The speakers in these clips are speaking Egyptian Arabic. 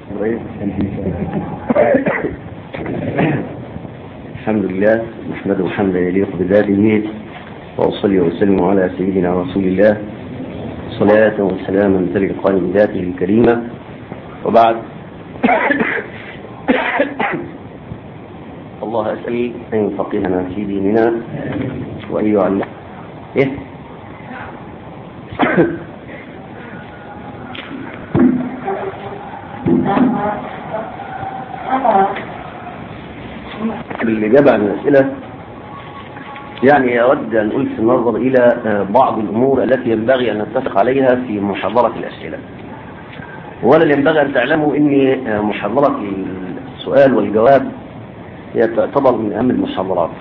الحمد لله نحمده حمدا يليق بذاته وأصلي وأسلم على سيدنا رسول الله صلاة وسلاما تلقى بذاته الكريمة وبعد الله أسأل أن يفقهنا في ديننا وأن يعلم إيه؟ الإجابة عن الأسئلة يعني أود أن ألفت النظر إلى بعض الأمور التي ينبغي أن نتفق عليها في محاضرة الأسئلة ولا ينبغي أن تعلموا أن محاضرة السؤال والجواب هي تعتبر من أهم المحاضرات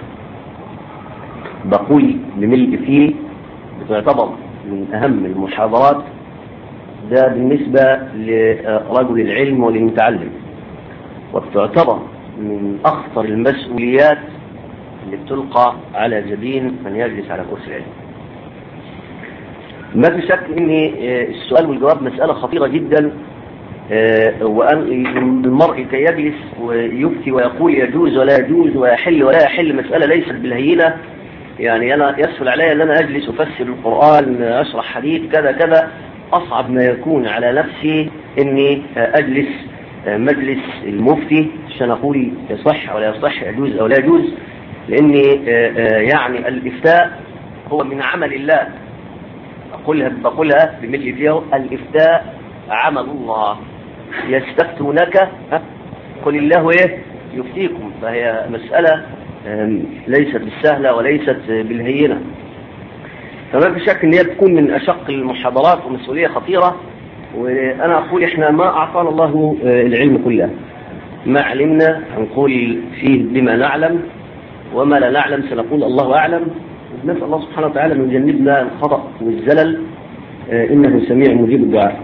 بقول بملء فيه بتعتبر من أهم المحاضرات ده بالنسبة لرجل العلم وللمتعلم وبتعتبر من أخطر المسؤوليات اللي بتلقى على جبين من يجلس على كرسي العلم ما في شك ان السؤال والجواب مسألة خطيرة جدا وأن المرء كي يجلس ويفتي ويقول يجوز ولا يجوز ويحل ولا يحل مسألة ليست بالهينة يعني أنا يسهل علي أن أنا أجلس أفسر القرآن أشرح حديث كذا كذا أصعب ما يكون على نفسي أني أجلس مجلس المفتي عشان أقول يصح ولا يصح يجوز أو لا يجوز لأني يعني الإفتاء هو من عمل الله أقولها بقولها بملء فيه الإفتاء عمل الله يستفتونك قل الله إيه يفتيكم فهي مسألة ليست بالسهلة وليست بالهينة فما في شك ان هي تكون من اشق المحاضرات ومسؤولية خطيرة وانا اقول احنا ما اعطانا الله العلم كله ما علمنا نقول فيه بما نعلم وما لا نعلم سنقول الله اعلم نسأل الله سبحانه وتعالى ان يجنبنا الخطأ والزلل انه سميع مجيب الدعاء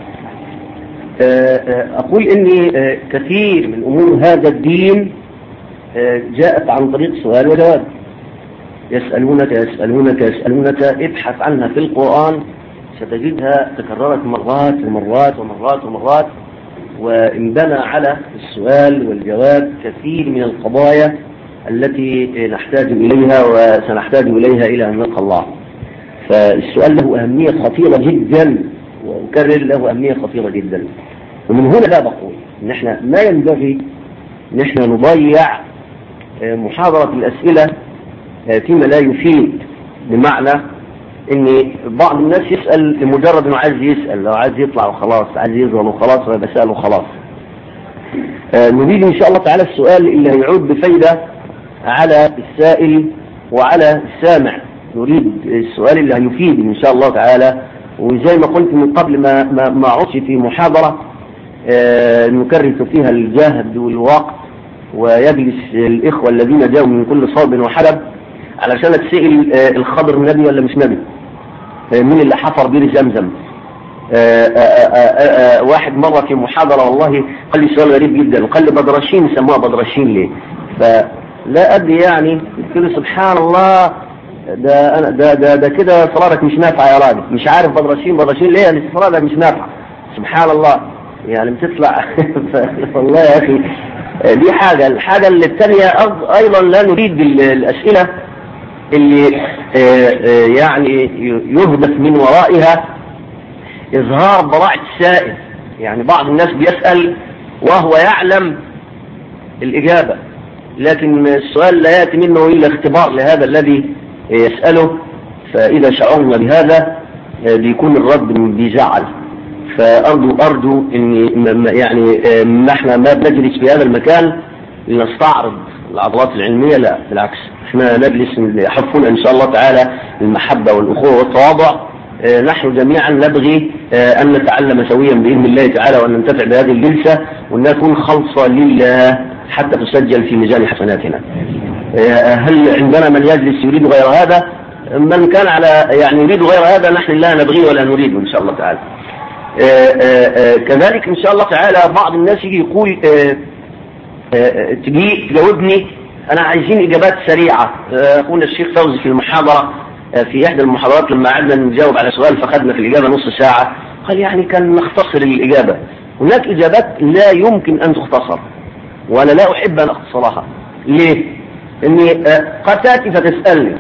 اقول اني كثير من امور هذا الدين جاءت عن طريق سؤال وجواب يسألونك يسألونك يسألونك ابحث عنها في القرآن ستجدها تكررت مرات ومرات ومرات ومرات وانبنى على السؤال والجواب كثير من القضايا التي نحتاج إليها وسنحتاج إليها إلى أن نلقى الله فالسؤال له أهمية خطيرة جدا وأكرر له أهمية خطيرة جدا ومن هنا لا بقول إن احنا ما ينبغي إن احنا نضيع محاضرة الأسئلة فيما لا يفيد بمعنى ان بعض الناس يسأل لمجرد انه عايز يسأل لو عايز يطلع وخلاص عايز يظهر وخلاص ويبقى سأل وخلاص نريد ان شاء الله تعالى السؤال اللي هيعود بفايدة على السائل وعلى السامع نريد السؤال اللي هيفيد ان شاء الله تعالى وزي ما قلت من قبل ما ما, ما عدش في محاضرة نكرس فيها الجهد والوقت ويجلس الإخوة الذين جاءوا من كل صوب وحلب علشان تسأل الخضر نبي ولا مش نبي مين اللي حفر بير زمزم واحد مرة في محاضرة والله قال لي سؤال غريب جدا قال لي بدرشين سموها بدرشين ليه فلا أدري يعني قلت له سبحان الله ده أنا ده ده, ده كده صلاتك مش نافعة يا راجل مش عارف بدرشين بدرشين ليه يعني صلاتك مش نافعة سبحان الله يعني بتطلع والله يا أخي دي حاجة الحاجة اللي الثانية أيضا لا نريد الأسئلة اللي يعني يهدف من ورائها إظهار براعة السائل يعني بعض الناس بيسأل وهو يعلم الإجابة لكن السؤال لا يأتي منه إلا اختبار لهذا الذي يسأله فإذا شعرنا بهذا بيكون الرد بيزعل فأرجو أرجو إن يعني احنا ما بنجلس في هذا المكان لنستعرض العضلات العلمية لا بالعكس احنا نجلس يحفون إن شاء الله تعالى المحبة والأخوة والتواضع نحن جميعا نبغي أن نتعلم سويا بإذن الله تعالى وأن ننتفع بهذه الجلسة وأن نكون خلصة لله حتى تسجل في ميزان حسناتنا هل عندنا من يجلس يريد غير هذا من كان على يعني يريد غير هذا نحن لا نبغيه ولا نريده إن شاء الله تعالى آآ آآ كذلك ان شاء الله تعالى بعض الناس يجي يقول تجي تجاوبني انا عايزين اجابات سريعة اخونا الشيخ فوزي في المحاضرة في احدى المحاضرات لما قعدنا نجاوب على سؤال فخدنا في الاجابة نص ساعة قال يعني كان نختصر الاجابة هناك إجابات لا يمكن أن تختصر وأنا لا أحب أن أختصرها ليه؟ إني قد تأتي فتسألني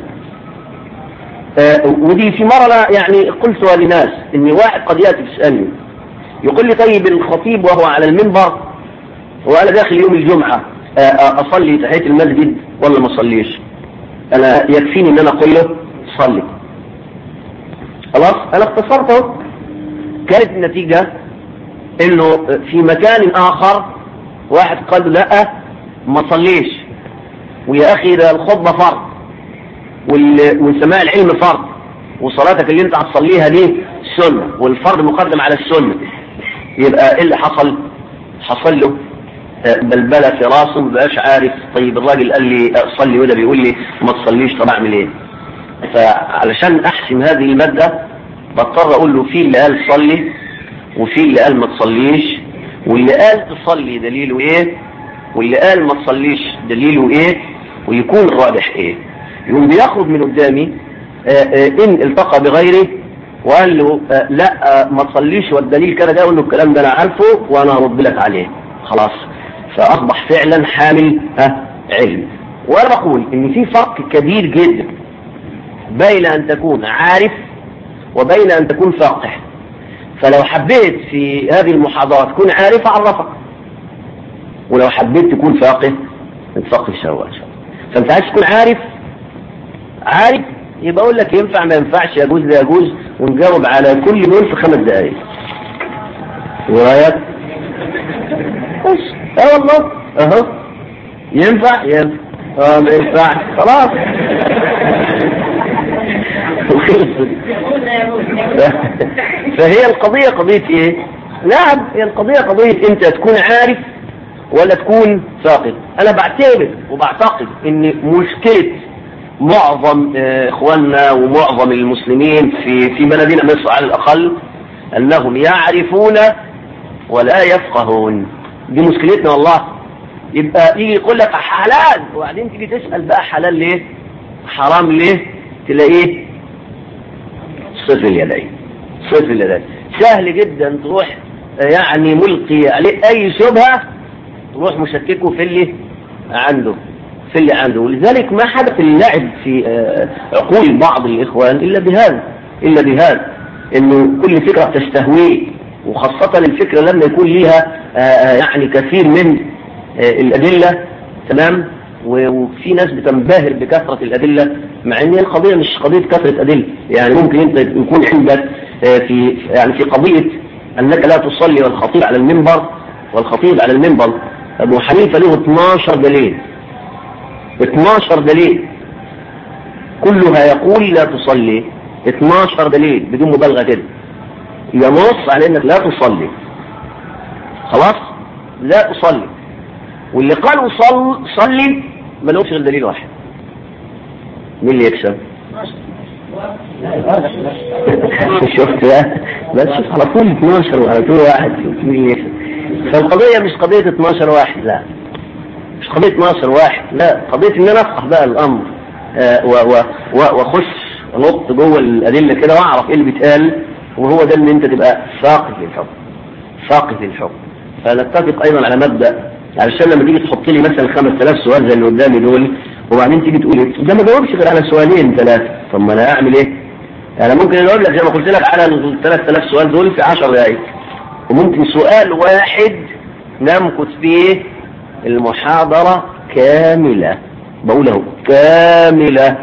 ودي في مرة يعني قلتها لناس إني واحد قد يأتي يسألني يقول لي طيب الخطيب وهو على المنبر وأنا داخل يوم الجمعة أصلي تحية المسجد ولا ما أصليش؟ أنا يكفيني إن أنا أقول له صلي خلاص أنا اختصرته كانت النتيجة إنه في مكان آخر واحد قال لا ما صليش ويا أخي ده الخطبة فرض والسماع العلم فرض وصلاتك اللي انت هتصليها دي سنة والفرض مقدم على السنة يبقى ايه اللي حصل حصل له بلبلة في راسه مبقاش عارف طيب الراجل قال لي صلي وده بيقول لي ما تصليش طب اعمل ايه فعلشان احسم هذه المادة بضطر اقول له في اللي قال صلي وفي اللي قال ما تصليش واللي قال تصلي دليله ايه واللي قال ما تصليش دليله ايه ويكون الراجح ايه يقوم بيخرج من قدامي ان التقى بغيره وقال له لا ما تصليش والدليل كده ده اقول له الكلام ده انا عارفه وانا هرد لك عليه خلاص فاصبح فعلا حامل ها علم وانا بقول ان في فرق كبير جدا بين ان تكون عارف وبين ان تكون فاقه فلو حبيت في هذه المحاضرة تكون عارف أعرفك ولو حبيت تكون فاقه تفقه شهوات فأنت عايز تكون عارف عارف يبقى أقول لك ينفع ما ينفعش يجوز لا يجوز ونجاوب على كل دول في خمس دقائق روايات بس اه والله اهو ينفع ينفع اه ما ينفعش خلاص فهي القضية قضية ايه نعم هي القضية قضية انت تكون عارف ولا تكون فاقد انا بعتبر وبعتقد ان مشكلة معظم اخواننا ومعظم المسلمين في في بلدنا مصر على الاقل انهم يعرفون ولا يفقهون دي مشكلتنا والله يبقى يجي يقول لك حلال وبعدين تيجي تسأل بقى حلال ليه حرام ليه تلاقيه صفر اليدين صفر اليدين سهل جدا تروح يعني ملقي عليه اي شبهة تروح مشككه في اللي عنده في اللي عنده ولذلك ما حدث اللعب في عقول بعض الاخوان الا بهذا الا بهذا انه كل فكرة تستهويه وخاصة الفكرة لما يكون ليها يعني كثير من الادلة تمام وفي ناس بتنبهر بكثرة الأدلة مع ان القضية مش قضية كثرة أدلة يعني ممكن انت يكون عندك في يعني في قضية أنك لا تصلي والخطيب على المنبر والخطيب على المنبر أبو حنيفة له 12 دليل 12 دليل كلها يقول لا تصلي 12 دليل بدون مبالغة كده ينص على انك لا تصلي خلاص لا تصلي واللي قالوا صل صلي ما لهمش غير دليل واحد مين اللي يكسب شفت بقى بس على طول 12 وعلى طول واحد مين اللي يكسب فالقضية مش قضية 12 واحد لا مش قضية 12 واحد لا قضية ان انا افقه بقى الامر آه واخش انط جوه الادله كده واعرف ايه اللي بيتقال وهو ده ان انت تبقى فاقد للحكم فاقد للحكم فنتفق ايضا على مبدا علشان لما تيجي تحط لي مثلا 5000 سؤال زي اللي قدامي دول وبعدين تيجي تقول ايه ده ما جاوبش غير على سؤالين ثلاثه طب ما انا اعمل ايه؟ انا ممكن اجاوب لك زي ما قلت لك على ال 3000 سؤال دول في 10 دقائق وممكن سؤال واحد نمكث فيه المحاضره كامله بقول اهو كامله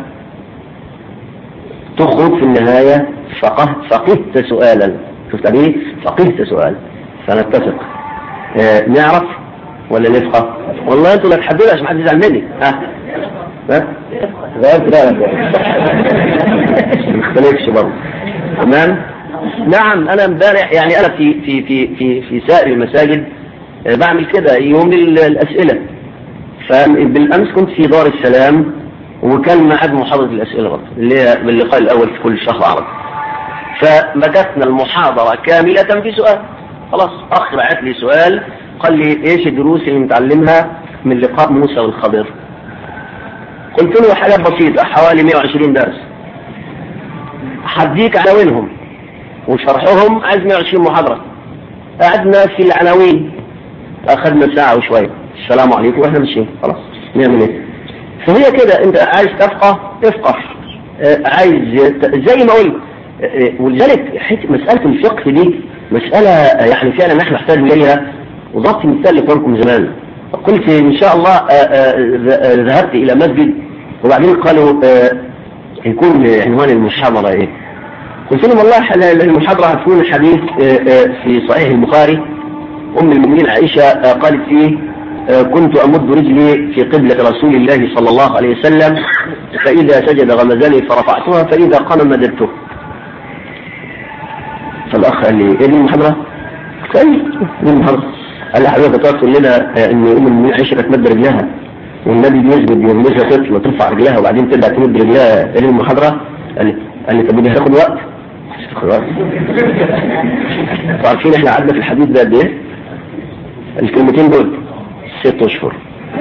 تخرج في النهايه فقه فقهت سؤالا شفت عليه فقهت سؤال فنتفق آه نعرف ولا نفقه والله انتوا لا تحددوا عشان حد يزعل مني ها ها غيرت بالك ما نختلفش برضه تمام نعم انا امبارح يعني انا في في في في في سائر المساجد آه بعمل كده يوم الاسئله فبالامس كنت في دار السلام وكان ميعاد محاضره الاسئله برضه اللي هي باللقاء الاول في كل شهر عربي فمكثنا المحاضرة كاملة في سؤال خلاص أخ بعت لي سؤال قال لي إيش الدروس اللي متعلمها من لقاء موسى والخضر قلت له حاجات بسيطة حوالي 120 درس هديك عناوينهم وشرحهم عايز 120 محاضرة قعدنا في العناوين اخذنا ساعة وشوية السلام عليكم واحنا ماشيين خلاص نعمل ايه فهي كده انت عايز تفقه افقه اه عايز زي ما قلت اه ولذلك مسألة الفقه دي مسألة يعني فعلا نحن نحتاج إليها وضبط مثال لكم زمان قلت إن شاء الله اه ذهبت إلى مسجد وبعدين قالوا يكون عنوان المحاضرة إيه قلت لهم والله المحاضرة هتكون حديث في صحيح البخاري أم المؤمنين عائشة قالت فيه كنت أمد رجلي في قبلة رسول الله صلى الله عليه وسلم فإذا سجد غمزني فرفعتها فإذا قام مددته فالأخ قال لي إيه دي المحاضرة؟ كويس دي المحاضرة قال لي حضرتك تقول لنا إن أم المؤمنين عائشة كانت تمد رجلها والنبي بيسجد يغمزها تطلع وترفع رجلها وبعدين ترجع تمد رجلها إيه دي المحاضرة؟ قال لي قال لي طب ودي هتاخد وقت؟ هتاخد وقت عارفين احنا قعدنا في الحديث ده قد ايه؟ الكلمتين دول ست اشهر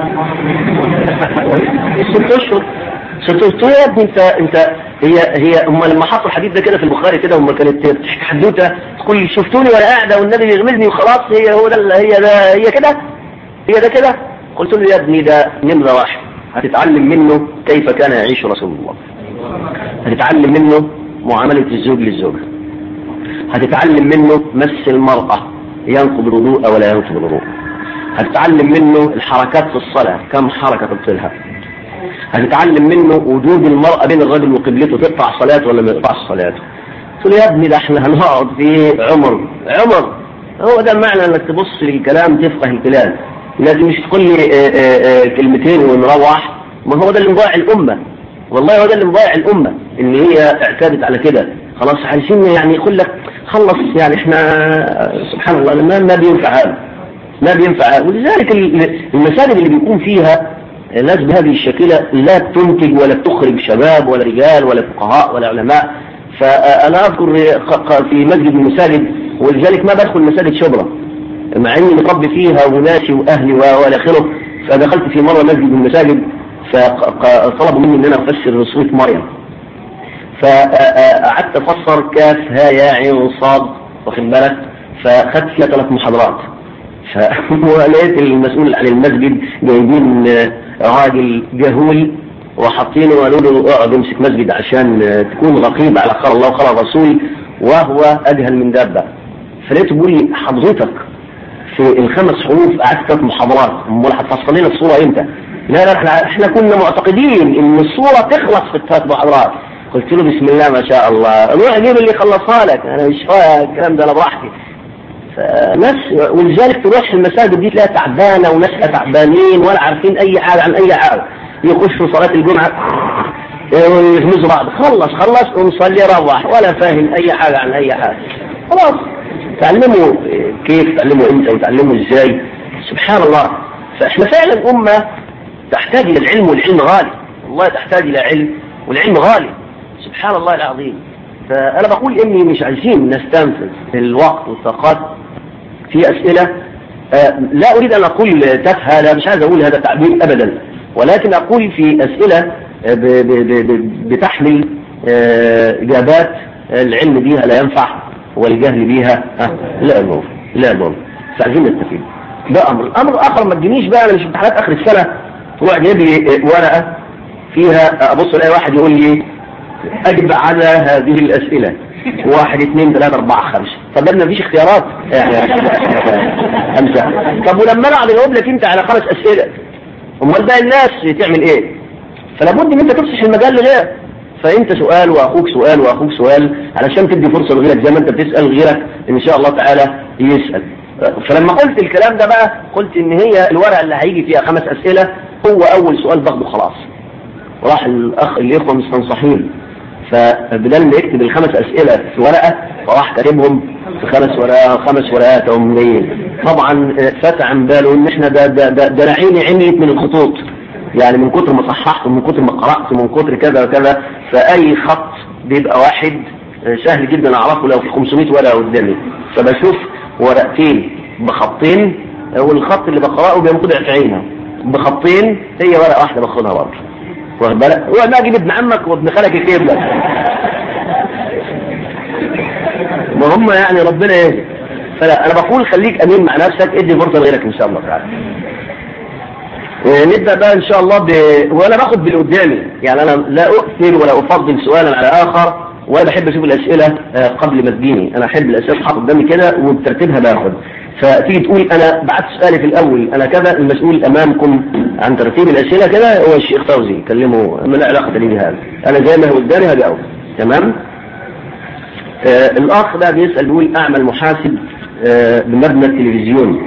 ست اشهر ست اشهر يا ابني انت انت هي هي هم لما حطوا الحديث ده كده في البخاري كده هم كانت بتحكي حدوته تقول شفتوني وانا قاعده والنبي بيغمزني وخلاص هي هو ده هي ده هي كده هي ده كده قلت له يا ابني ده نمره واحد هتتعلم منه كيف كان يعيش رسول الله هتتعلم منه معامله الزوج للزوجه هتتعلم منه مس المراه ينقض الوضوء ولا ينقض الوضوء هتتعلم منه الحركات في الصلاة كم حركة تبطلها هتتعلم منه وجود المرأة بين الرجل وقبلته تقطع صلاته ولا ما يقطعش صلاته قلت له يا ابني ده احنا هنقعد في عمر عمر هو ده معنى انك تبص للكلام تفقه الكلام لكن مش تقول لي اه اه اه كلمتين ونروح ما هو ده اللي مضيع الامة والله هو ده اللي مضيع الامة ان هي اعتادت على كده خلاص عايزين يعني يقول لك خلص يعني احنا سبحان الله ما ما بينفع هذا ما بينفع ولذلك المساجد اللي بيكون فيها ناس بهذه الشكلة لا تنتج ولا تخرج شباب ولا رجال ولا فقهاء ولا علماء فأنا أذكر في مسجد المساجد ولذلك ما بدخل مساجد شبرا مع اني متربي فيها وناسي واهلي والى اخره فدخلت في مره مسجد من المساجد فطلبوا مني ان انا افسر سوره مريم فقعدت افسر كاف ها يا عين صاد واخد بالك فاخدت فيها ثلاث محاضرات فلقيت المسؤول عن المسجد جايبين راجل جهول وحاطينه وقالوا له اقعد امسك مسجد عشان تكون رقيب على قال الله وقال الرسول وهو اجهل من دابه فلقيته بيقول لي حضرتك في الخمس حروف قعدت ثلاث محاضرات امال هتفصل لنا الصوره امتى؟ لا لا احنا احنا كنا معتقدين ان الصوره تخلص في الثلاث محاضرات قلت له بسم الله ما شاء الله روح جيب اللي يخلصها لك انا مش فاهم الكلام ده انا براحتي فناس ولذلك تروح المساجد دي تلاقيها تعبانه وناس تعبانين ولا عارفين اي حاجه عن اي حاجه يخشوا صلاه الجمعه ويغمزوا بعض خلص خلص ونصلي روح ولا فاهم اي حاجه عن اي حاجه خلاص تعلموا كيف تعلموا امتى وتعلموا ازاي سبحان الله فاحنا فعلا امه تحتاج الى العلم والعلم غالي والله تحتاج الى علم والعلم غالي سبحان الله العظيم فأنا بقول إني مش عايزين نستنفذ الوقت والطاقات في أسئلة آه لا أريد أن أقول تافهة لا مش عايز أقول هذا تعبير أبدا ولكن أقول في أسئلة ب ب ب بتحمل آه إجابات العلم بها لا ينفع والجهل بها آه لا يضر لا يضر فعايزين نستفيد ده أمر الأمر آخر ما تجينيش بقى أنا مش امتحانات آخر السنة تروح جايب لي ورقة فيها أبص ألاقي واحد يقول لي أجب على هذه الأسئلة واحد اثنين ثلاثة أربعة خمسة طب ده مفيش اختيارات خمسة طب ولما أنا أقعد أجاوب لك أنت على خمس أسئلة أمال بقى الناس تعمل إيه؟ فلا بد إن أنت تفسح المجال لغيرك فأنت سؤال وأخوك سؤال وأخوك سؤال علشان تدي فرصة لغيرك زي ما أنت بتسأل غيرك إن شاء الله تعالى يسأل فلما قلت الكلام ده بقى قلت إن هي الورقة اللي هيجي فيها خمس أسئلة هو أول سؤال باخده خلاص راح الأخ الإخوة مستنصحين فبدل ما يكتب الخمس أسئلة في ورقة فراح كاتبهم في خمس ورقات خمس ورقات أو منين طبعا فات عن باله إن إحنا ده ده ده, ده عيني عميت من الخطوط يعني من كتر ما صححت ومن كتر ما قرأت ومن كتر كذا وكذا فأي خط بيبقى واحد سهل جدا أعرفه لو في 500 ورقة قدامي فبشوف ورقتين بخطين والخط اللي بقرأه بينقطع في عينها بخطين هي ورقة واحدة باخدها برضه واخد بالك هو ما اجيب ابن عمك وابن خالك يكتب لك ما هم يعني ربنا ايه فلا انا بقول خليك امين مع نفسك ادي فرصه لغيرك ان شاء الله تعالى نبدا بقى ان شاء الله ب... وانا باخد باللي قدامي يعني انا لا اؤثر ولا افضل سؤالا على اخر وانا بحب اشوف الاسئله قبل ما تجيني انا احب الاسئله تحط قدامي كده وبترتيبها باخد فتيجي تقول انا بعت سؤالي في الاول انا كذا المسؤول امامكم عن ترتيب الاسئله كده هو الشيخ فوزي كلمه ما لا علاقه لي بهذا انا زي ما هو قدامي هجاوب تمام آه الاخ ده بيسال بيقول اعمل محاسب آه بمبنى التلفزيون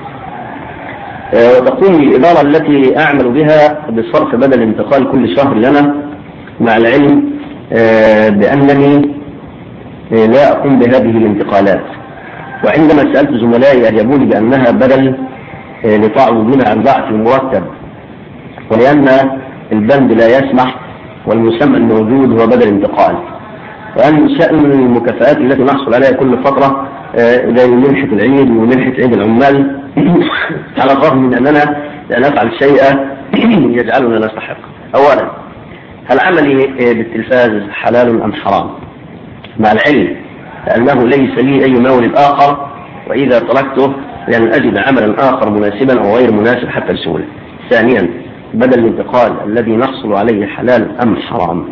آه وتقوم الاداره التي اعمل بها بصرف بدل انتقال كل شهر لنا مع العلم آه بانني آه لا اقوم بهذه الانتقالات وعندما سألت زملائي أجابوني بأنها بدل لتعوضنا عن ضعف المرتب ولأن البند لا يسمح والمسمى الموجود هو بدل انتقال وأن شأن المكافآت التي نحصل عليها كل فترة زي منحة العيد ومنحة عيد العمال على الرغم من أننا لا نفعل شيئا يجعلنا نستحق أولا هل عملي بالتلفاز حلال أم حرام مع العلم لأنه ليس لي أي مورد آخر وإذا تركته لأن أجد عملا آخر مناسبا أو غير مناسب حتى السهولة ثانيا بدل الانتقال الذي نحصل عليه حلال أم حرام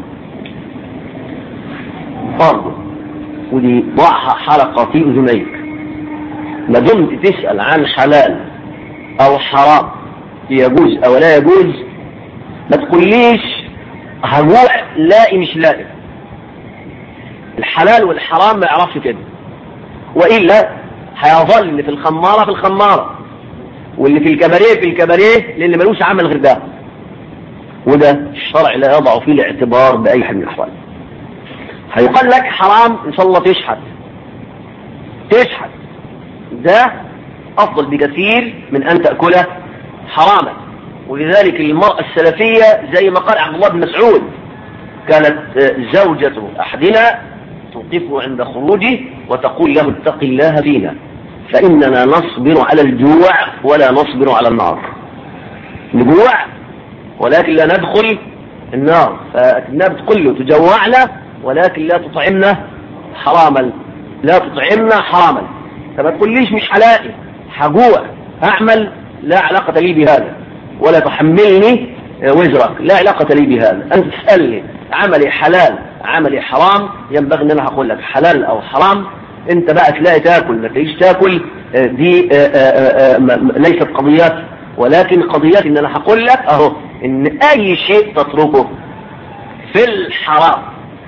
برضه ودي ضعها حلقة في أذنيك ما دمت تسأل عن حلال أو حرام يجوز أو لا يجوز ما تقوليش هجوع لاقي مش لاقي الحلال والحرام ما يعرفش كده وإلا هيظل اللي في الخمارة في الخمارة واللي في الكباريه في الكباريه للي ملوش عمل غير ده وده الشرع لا يضع فيه الاعتبار بأي حال من الأحوال هيقال لك حرام إن شاء الله تشحت تشحت ده أفضل بكثير من أن تأكله حراما ولذلك المرأة السلفية زي ما قال عبد الله بن مسعود كانت زوجة أحدنا توقفه عند خروجه وتقول له اتق الله فينا فإننا نصبر على الجوع ولا نصبر على النار نجوع ولكن لا ندخل النار فإنها بتقول له تجوعنا ولكن لا تطعمنا حراما لا تطعمنا حراما فما تقوليش مش حلالي حجوع أعمل لا علاقة لي بهذا ولا تحملني وزرك لا علاقة لي بهذا أنت تسألني عملي حلال عملي حرام ينبغي ان انا هقول لك حلال او حرام انت بقى تلاقي تاكل ما تلاقيش تاكل دي ليست قضيات ولكن قضيات ان انا هقول لك اهو ان اي شيء تتركه في الحرام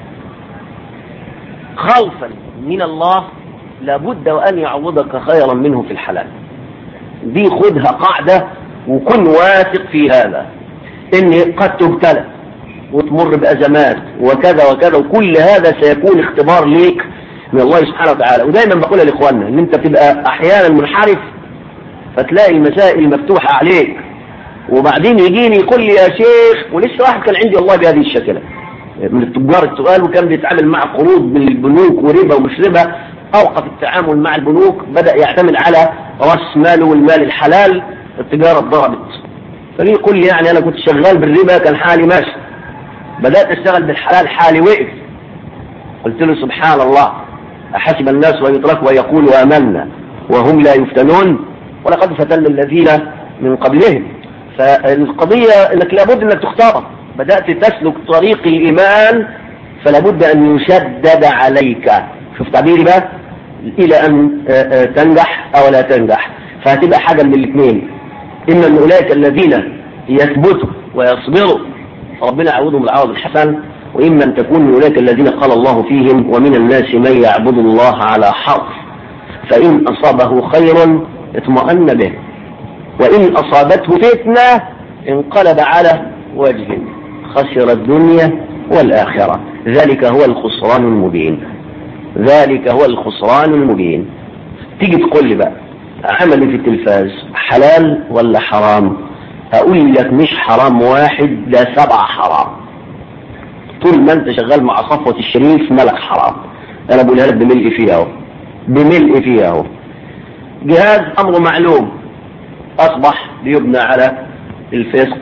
خوفا من الله لابد وان يعوضك خيرا منه في الحلال دي خدها قاعدة وكن واثق في هذا ان قد تبتلى وتمر بأزمات وكذا وكذا وكل هذا سيكون اختبار ليك من الله سبحانه وتعالى ودايما بقولها لإخواننا ان انت بتبقى احيانا منحرف فتلاقي المسائل مفتوحة عليك وبعدين يجيني يقول لي يا شيخ ولسه واحد كان عندي والله بهذه الشكلة من التجار التقال وكان بيتعامل مع قروض من البنوك وربا ومش ربا اوقف التعامل مع البنوك بدأ يعتمد على راس ماله والمال الحلال التجارة اتضربت فليه يقول لي يعني انا كنت شغال بالربا كان حالي ماشي بدأت اشتغل بالحلال حالي وقف قلت له سبحان الله أحسب الناس ويتركوا ويقولوا آمنا وهم لا يفتنون ولقد فتن الذين من قبلهم فالقضية انك لابد انك تختار بدأت تسلك طريق الإيمان فلابد أن يشدد عليك شوف تعبيري بقى إلى أن تنجح أو لا تنجح فهتبقى حاجة من الاثنين إما من أولئك الذين يثبتوا ويصبروا ربنا يعوضهم العوض الحسن وإما أن تكون من أولئك الذين قال الله فيهم ومن الناس من يعبد الله على حرف فإن أصابه خير اطمأن به وإن أصابته فتنة انقلب على وجهه خسر الدنيا والآخرة ذلك هو الخسران المبين ذلك هو الخسران المبين تيجي تقول لي بقى عملي في التلفاز حلال ولا حرام هقول لك مش حرام واحد ده سبع حرام طول ما انت شغال مع صفوة الشريف ملك حرام انا بقولها لك بملء فيها اهو بملء فيها اهو جهاز امره معلوم اصبح بيبنى على الفسق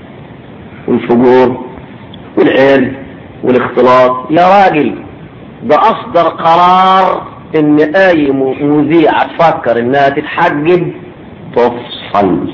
والفجور والعير والاختلاط يا راجل ده اصدر قرار ان اي مذيعة تفكر انها تتحجب تفصل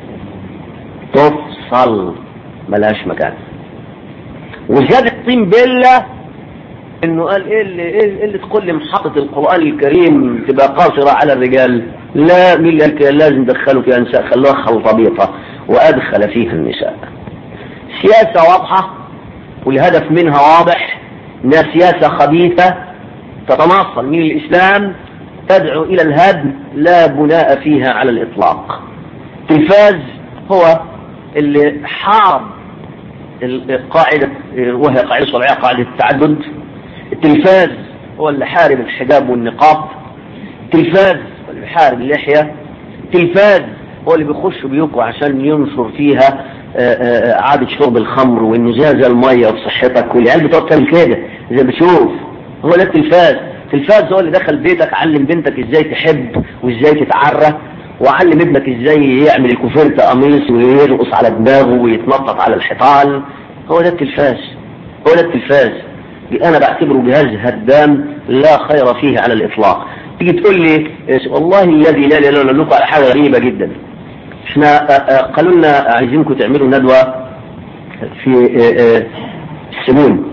تفصل ملهاش مكان وزاد الطين بله انه قال ايه اللي, إيه اللي تقول لي محطة القرآن الكريم تبقى قاصرة على الرجال لا مين قال كده لازم دخلوا فيها نساء خلوها خلطبيطة وادخل فيها النساء سياسة واضحة والهدف منها واضح انها سياسة خبيثة تتناصل من الاسلام تدعو الى الهدم لا بناء فيها على الاطلاق التلفاز هو اللي حارب القاعدة وهي قاعدة شرعية قاعدة التعدد التلفاز هو اللي حارب الحجاب والنقاب التلفاز هو اللي حارب اللحية التلفاز هو اللي بيخش بيوكو عشان ينشر فيها عادة شرب الخمر وانه زي المية وصحتك والعيال بتقعد تعمل كده زي بتشوف هو ده التلفاز التلفاز هو اللي دخل بيتك علم بنتك ازاي تحب وازاي تتعرى وعلم ابنك ازاي يعمل الكوفيرت قميص ويرقص على دماغه ويتنطط على الحيطان هو ده التلفاز هو ده التلفاز انا بعتبره جهاز هدام لا خير فيه على الاطلاق تيجي تقول لي والله الذي لا اله الا لكم على حاجه غريبه جدا احنا قالوا لنا عايزينكم تعملوا ندوه في السمون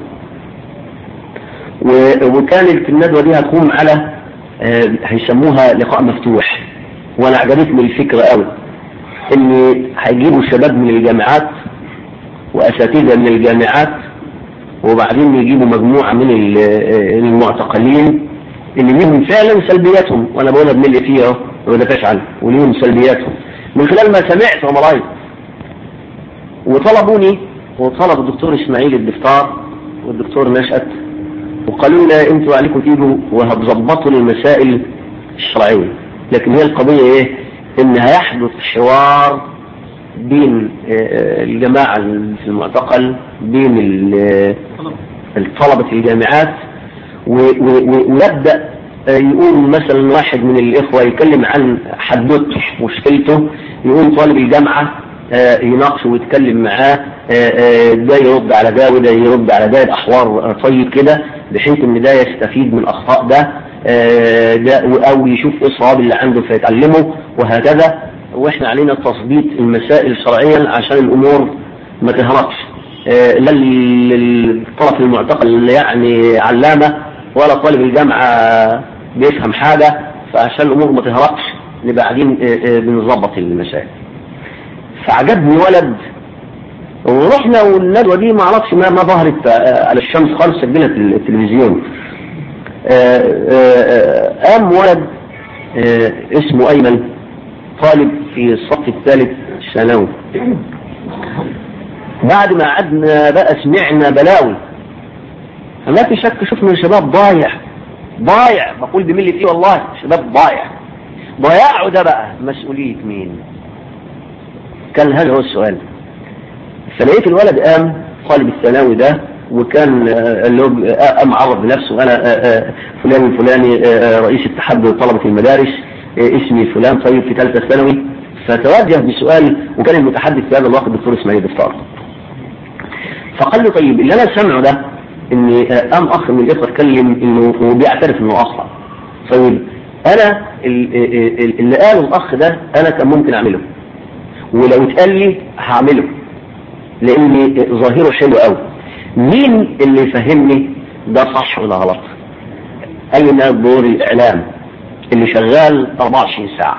وكانت الندوه دي هتقوم على هيسموها لقاء مفتوح وانا عجبتني الفكره قوي ان هيجيبوا شباب من الجامعات واساتذه من الجامعات وبعدين يجيبوا مجموعه من المعتقلين اللي ليهم فعلا سلبياتهم وانا بقولها بملي فيها اهو ما بدافعش عنها وليهم سلبياتهم من خلال ما سمعت ومرايت وطلبوني وطلب الدكتور اسماعيل الدفتار والدكتور نشأت وقالوا لنا انتوا عليكم تيجوا وهتظبطوا المسائل الشرعيه لكن هي القضيه ايه؟ ان هيحدث حوار بين الجماعه في المعتقل بين الطلبه الجامعات ويبدا يقول مثلا واحد من الاخوه يتكلم عن حدوته مشكلته يقول طالب الجامعه يناقشه ويتكلم معاه ده يرد على ده وده يرد على ده يبقى حوار طيب كده بحيث ان ده يستفيد من الاخطاء ده ده او يشوف ايه الصواب اللي عنده فيتعلمه وهكذا واحنا علينا تظبيط المسائل شرعيا عشان الامور ما تهربش لا الطرف المعتقل يعني علامه ولا طالب الجامعه بيفهم حاجه فعشان الامور ما تهربش نبقى قاعدين بنظبط المسائل فعجبني ولد ورحنا والندوه دي ما اعرفش ما, ما ظهرت على الشمس خالص سجلها في التلفزيون قام ولد اسمه ايمن طالب في الصف الثالث ثانوي بعد ما قعدنا بقى سمعنا بلاوي ما في شك شفنا شباب ضايع ضايع بقول بملي فيه والله شباب ضايع ضياعه ده بقى مسؤولية مين كان هذا هو السؤال فلقيت الولد قام طالب الثانوي ده وكان اللي هو قام عرض بنفسه انا فلان الفلاني رئيس اتحاد طلبة المدارس اسمي فلان طيب في ثالثة ثانوي فتوجه بسؤال وكان المتحدث في هذا الوقت الدكتور اسماعيل دفتار فقال له طيب اللي انا سامعه ده ان قام اخ من الاخوه اتكلم انه وبيعترف انه اخطا طيب انا اللي قاله الاخ ده انا كان ممكن اعمله ولو اتقال لي هعمله لان ظاهره حلو قوي مين اللي يفهمني ده صح ولا غلط اين دور الاعلام اللي شغال 24 ساعه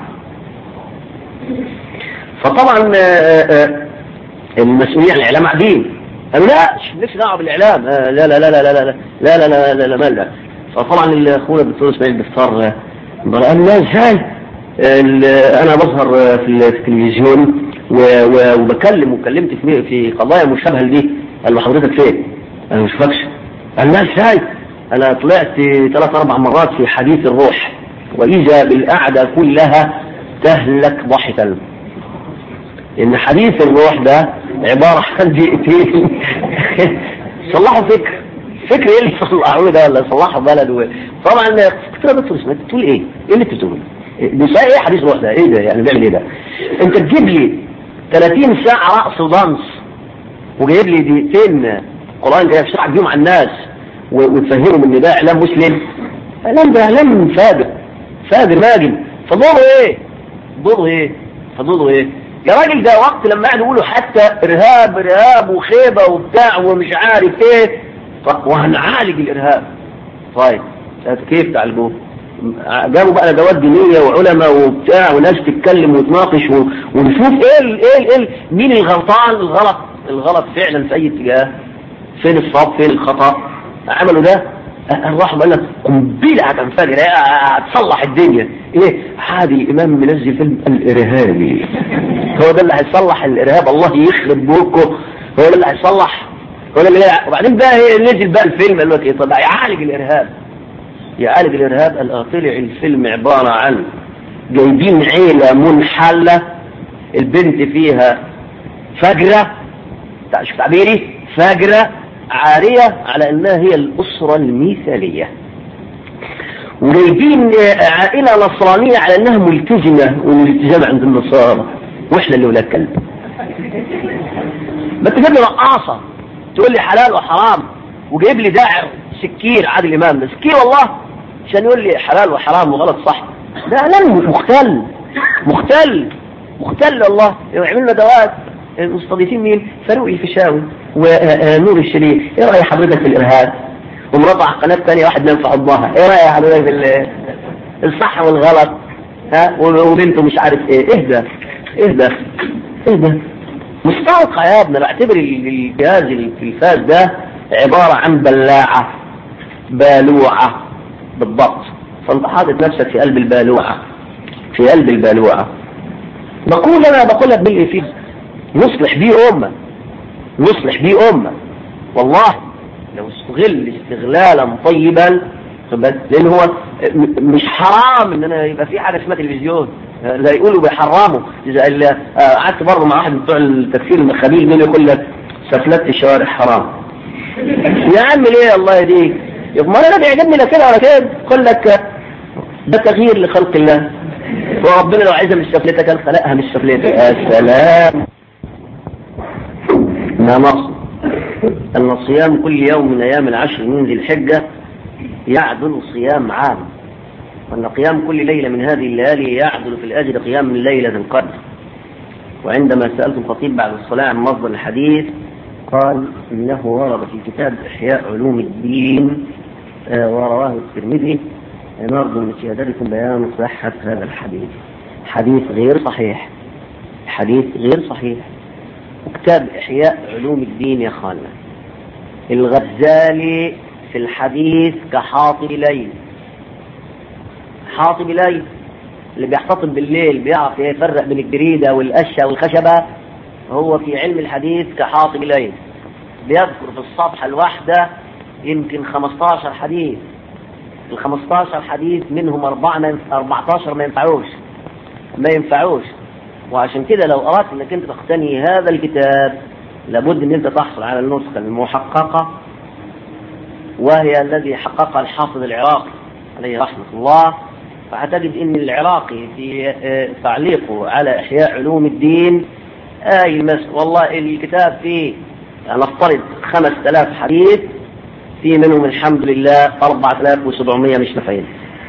فطبعا المسؤولين عن الاعلام قاعدين قالوا لا مالكش دعوه بالاعلام لا لا لا لا لا لا لا لا لا لا لا لا لا فطبعا اخونا الدكتور اسماعيل دفتار قال لا ازاي انا بظهر في التلفزيون وبكلم وكلمت في في قضايا مشابهه لدي قال له حضرتك فين؟ انا ما اشوفكش قال لا ازاي؟ انا طلعت ثلاث اربع مرات في حديث الروح واذا بالقعده كلها تهلك ضحكا ان حديث الروح ده عباره عن دقيقتين صلحوا فكر فكر ايه اللي صلحوه ده ولا صلحوا بلد و... طبعا كنت دكتور اسمه بتقول ايه؟ ايه اللي انت بتقوله؟ ده ايه حديث الروح ده؟ ايه ده يعني بيعمل ايه ده؟ انت تجيب لي 30 ساعه رقص ودانس وجايب لي دقيقتين قران جاي تشرح بيهم على الناس وتفهمهم ان ده اعلام مسلم اعلام ده اعلام فاجر فاجر ماجن فضوله ايه ضوله ايه فضوله ايه يا راجل ده وقت لما قعدوا يقولوا حتى ارهاب ارهاب وخيبه وبتاع ومش عارف ايه طب وهنعالج الارهاب طيب كيف تعالجوه جابوا بقى ندوات دينيه وعلماء وبتاع وناس تتكلم وتناقش و... ونشوف ايه ال ايه ال ايه ال مين الغلطان الغلط الغلط فعلا في اي اتجاه فين الصواب فين الخطا عملوا ده راحوا قال لك قنبله هتنفجر هتصلح الدنيا ايه عادي الامام منزل فيلم الارهابي هو ده اللي هيصلح الارهاب الله يخرب بوكه هو ده اللي هيصلح هو ده اللي وبعدين بقى نزل بقى الفيلم قال لك ايه طب يعالج الارهاب يعالج الارهاب قال طلع الفيلم عباره عن جايبين عيله منحله البنت فيها فجره شوف تعبيري فجره عارية على انها هي الاسرة المثالية وجايبين عائلة نصرانية على انها ملتزمة والالتزام عند النصارى واحنا اللي ولاد كلب ما انت جايب لي رقاصة تقول لي حلال وحرام وجايب لي داعر سكير عادل امام ده سكير والله عشان يقول لي حلال وحرام وغلط صح ده اعلان مختل مختل مختل والله يعملنا دوات المستضيفين مين؟ فاروق الفيشاوي ونور الشريف ايه رأي حضرتك في الارهاب ومربع قناة ثانية واحد نام في حضنها ايه رأي حضرتك في الصح والغلط ها وبنته مش عارف ايه اهدى اهدى اهدى مستوقع يا ابني بعتبر الجهاز التلفاز ده عبارة عن بلاعة بالوعة بالضبط فانت حاطط نفسك في قلب البالوعة في قلب البالوعة بقول انا بقول لك بالإفيز نصلح بيه أمة نصلح بيه أمة والله لو استغل استغلالا طيبا لأن هو مش حرام إن أنا يبقى في حاجة اسمها تلفزيون لا يقولوا بيحرموا إذا قعدت برضه مع واحد من بتوع التفسير المخابيل دول يقول لك سفلت الشوارع حرام يا عم ليه الله يهديك يبقى ما انا بيعجبني لا كده ولا كده يقول لك ده تغيير لخلق الله وربنا لو عايزها مش سفلتها كان خلقها مش سفلتها يا سلام ما نص أن صيام كل يوم من أيام العشر من ذي الحجة يعدل صيام عام وأن قيام كل ليلة من هذه الليالي يعدل في الأجر قيام من ليلة القدر وعندما سألت الخطيب بعد الصلاة عن مصدر الحديث قال إنه ورد في كتاب إحياء علوم الدين آه ورواه الترمذي نرجو من سيادتكم بيان صحة هذا الحديث حديث غير صحيح حديث غير صحيح كتاب إحياء علوم الدين يا خالنا الغزالي في الحديث كحاطب ليل حاطب ليل اللي بيحتطب بالليل بيعرف يفرق بين الجريدة والقشة والخشبة هو في علم الحديث كحاطب ليل بيذكر في الصفحة الواحدة يمكن 15 حديث ال 15 حديث منهم أربعة ما 14 ما ينفعوش ما ينفعوش وعشان كده لو أردت أنك أنت تقتني هذا الكتاب لابد أن أنت تحصل على النسخة المحققة وهي الذي حققها الحافظ العراقي عليه رحمة الله فهتجد أن العراقي في تعليقه على إحياء علوم الدين آي مس والله الكتاب فيه نفترض 5000 حديث في منهم الحمد لله 4700 مش نافعين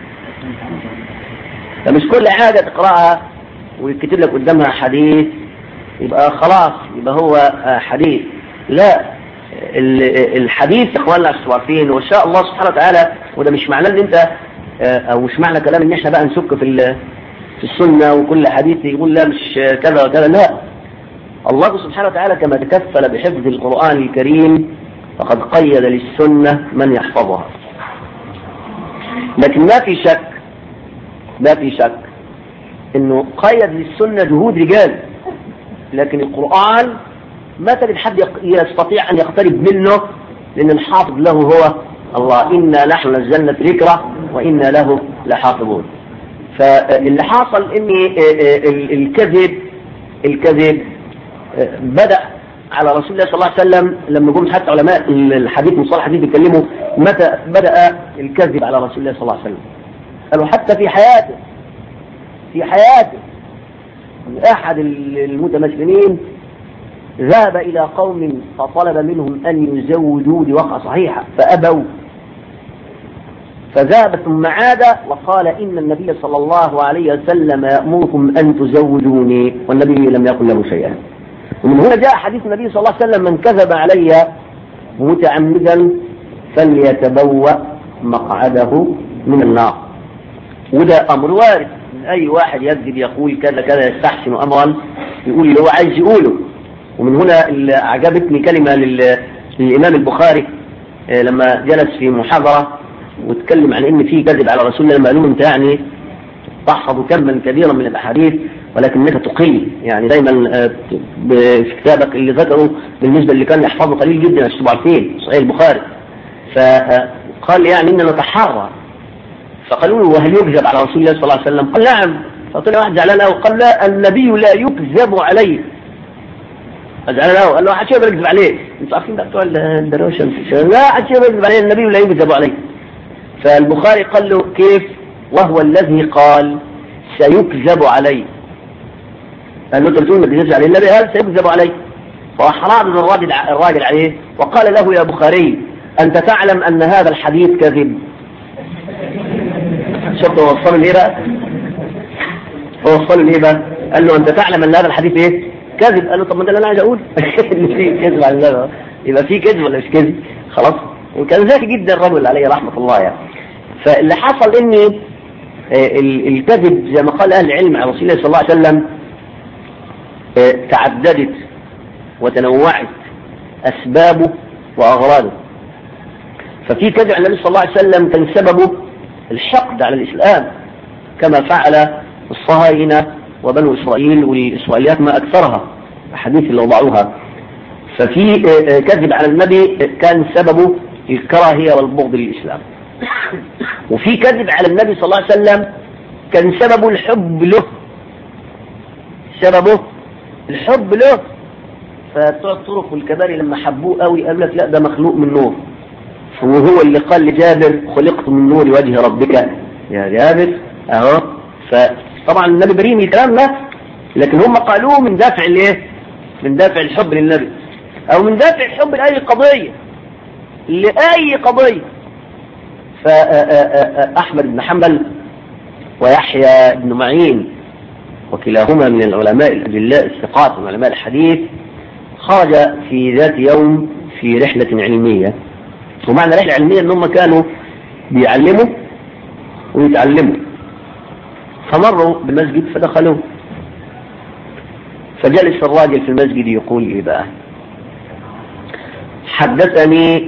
فمش كل حاجة تقرأها ويكتب لك قدامها حديث يبقى خلاص يبقى هو حديث لا الحديث يا اخواننا عارفين وان شاء الله سبحانه وتعالى وده مش معناه ان انت او مش معنى كلام ان احنا بقى نسك في في السنه وكل حديث يقول لا مش كذا وكذا لا الله سبحانه وتعالى كما تكفل بحفظ القران الكريم فقد قيد للسنه من يحفظها لكن ما في شك ما في شك انه قيد للسنه جهود رجال لكن القران ما تجد حد يستطيع ان يقترب منه لان الحافظ له هو الله انا نحن نزلنا الذكر وانا له لحافظون فاللي حصل ان الكذب الكذب بدا على رسول الله صلى الله عليه وسلم لما جم حتى علماء الحديث مصطلح الحديث يتكلموا متى بدا الكذب على رسول الله صلى الله عليه وسلم قالوا حتى في حياته في حياته احد المتمثلين ذهب إلى قوم فطلب منهم أن يزودوا بوقعة صحيحة فأبوا فذهب ثم عاد وقال إن النبي صلى الله عليه وسلم يأمركم أن تزوجوني والنبي لم يقل له شيئا ومن هنا جاء حديث النبي صلى الله عليه وسلم من كذب علي متعمدا فليتبوأ مقعده من النار وده أمر وارد من أي واحد يكذب يقول كذا كذا يستحسن أمرا يقول اللي هو عايز يقوله ومن هنا اللي عجبتني كلمة لل- للإمام البخاري آه، لما جلس في محاضرة واتكلم عن ان في كذب على رسول الله لما قالوا له انت يعني تحفظ كما كبيرا من الاحاديث ولكنك تقل يعني دايما آه، ب- في كتابك اللي ذكره بالنسبه اللي كان يحفظه قليل جدا عشان تبقوا عارفين صحيح البخاري فقال يعني ان نتحرى فقالوا له وهل يكذب على رسول الله صلى الله عليه وسلم؟ قال نعم فطلع واحد زعلان قوي قال لا النبي لا يكذب عليه زعلان قوي قال له حد يقدر يكذب عليه انتوا عارفين بقى بتوع الدروشه لا حد يقدر يكذب عليه النبي لا يكذب عليه فالبخاري قال له كيف وهو الذي قال سيكذب عليه قال له انت بتقول ما تكذبش عليه النبي قال سيكذب عليه فراح رادد الراجل الراجل عليه وقال له يا بخاري انت تعلم ان هذا الحديث كذب شفت هو وصله ليه بقى؟ هو وصله ليه بقى؟ قال له انت تعلم ان هذا الحديث ايه؟ كذب قال له طب ما ده اللي انا عايز اقول ان في كذب على النبي يبقى في كذب ولا مش كذب؟ خلاص وكان ذكي جدا الرجل عليه رحمه الله يعني فاللي حصل ان آه، ال- الكذب زي ما قال اهل العلم على رسول الله صلى الله عليه وسلم آه، تعددت وتنوعت اسبابه واغراضه ففي كذب على النبي صلى الله عليه وسلم كان سببه الحقد على الاسلام كما فعل الصهاينه وبنو اسرائيل والاسرائيليات ما اكثرها احاديث اللي وضعوها ففي آه، آه، كذب على النبي آه، كان سببه الكراهيه والبغض للاسلام وفي كذب على النبي صلى الله عليه وسلم كان سببه الحب له سببه الحب له فبتوع الطرق والكباري لما حبوه قوي قال لك لا ده مخلوق من نور وهو اللي قال لجابر خلقت من نور وجه ربك يا جابر اهو فطبعا النبي بريء من الكلام ده لكن هم قالوه من دافع الايه؟ من دافع الحب للنبي او من دافع الحب لاي قضيه لاي قضيه فأحمد بن حنبل ويحيى بن معين وكلاهما من العلماء الأجلاء الثقات من علماء الحديث خرج في ذات يوم في رحلة علمية ومعنى رحلة علمية ان هم كانوا بيعلموا ويتعلموا فمروا بمسجد فدخلوا فجلس الراجل في المسجد يقول ايه بقى حدثني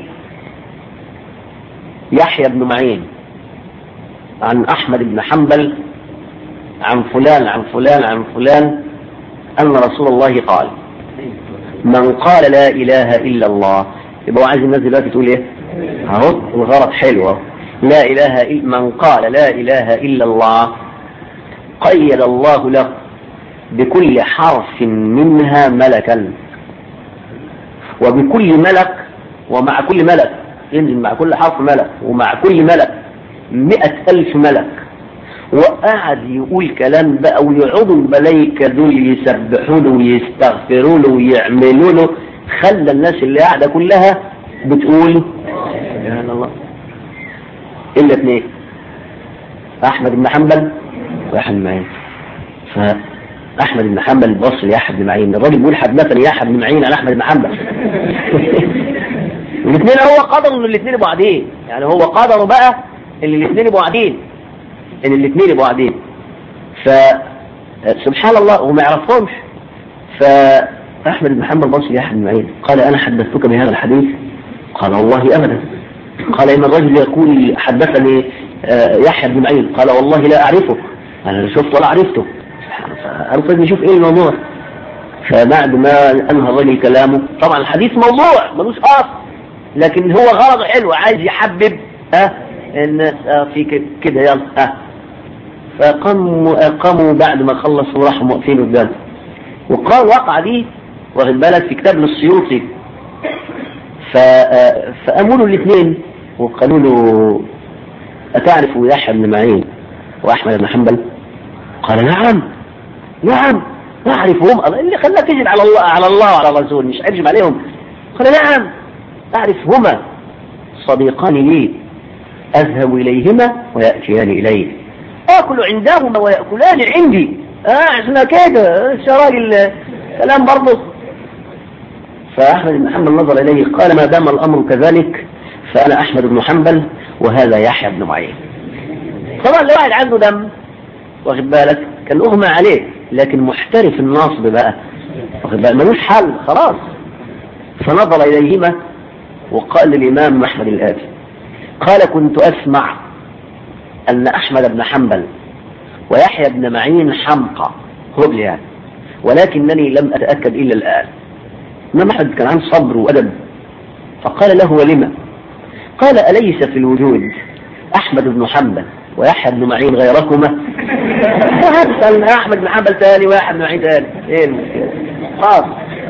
يحيى بن معين عن أحمد بن حنبل عن فلان عن فلان عن فلان أن رسول الله قال من قال لا إله إلا الله يبقى هو عايز الناس دلوقتي تقول إيه؟ أهو الغرض حلو أهو. لا إله إلا من قال لا إله إلا الله قيد الله له بكل حرف منها ملكا وبكل ملك ومع كل ملك ينزل مع كل حرف ملك ومع كل ملك مئة ألف ملك وقعد يقول كلام بقى ويقعدوا الملائكة دول يسبحوا له ويستغفروا له ويعملوا له خلى الناس اللي قاعدة كلها بتقول سبحان الله إلا اثنين أحمد بن حنبل ويحيى بن معين فأحمد بن حنبل بص ليحيى بن معين الراجل بيقول حدثني يحيى بن معين عن أحمد بن حنبل الاثنين هو قدر ان الاثنين يبقوا قاعدين يعني هو قدره بقى ان الاثنين يبقوا قاعدين ان الاثنين يبقوا قاعدين ف سبحان الله وما يعرفهمش فاحمد بن محمد بصري يا بن معين قال انا حدثتك بهذا الحديث قال والله ابدا قال ان الرجل يقول حدثني آه، يحيى بن معين قال والله لا اعرفه انا لا شفت ولا عرفته أرفض نشوف ايه الموضوع فبعد ما انهى الرجل كلامه طبعا الحديث موضوع ملوش اصل لكن هو غرضه حلو عايز يحبب ها الناس آه في كده- كده يلا ها فقاموا قاموا بعد ما خلصوا راحوا واقفين قدامه وقال الواقعة دي واخد بالك في كتاب للسيوطي ف آه، فقاموا له الاثنين وقالوا له أتعرف يحيى بن معين وأحمد بن حنبل؟ قال نعم نعم نعرفهم الله اللي خلاك تجد على الله على الله وعلى الرسول مش أكذب عليهم قال نعم أعرفهما صديقان لي أذهب إليهما ويأتيان إلي آكل عندهما ويأكلان عندي آه اسمها كده يا راجل كلام برضه فأحمد بن حنبل نظر إليه قال ما دام الأمر كذلك فأنا أحمد بن حنبل وهذا يحيى بن معين طبعا لو واحد عنده دم واخد بالك كان أغمى عليه لكن محترف النصب بقى واخد بالك ملوش حل خلاص فنظر إليهما وقال للإمام أحمد الآتي قال كنت أسمع أن أحمد بن حنبل ويحيى بن معين حمقى هبل يعني ولكنني لم أتأكد إلا الآن إمام أحمد كان عنده صبر وأدب فقال له ولما قال أليس في الوجود أحمد بن حنبل ويحيى بن معين غيركما هتسأل أحمد بن حنبل تاني ويحيى بن معين تاني إيه المشكلة خلاص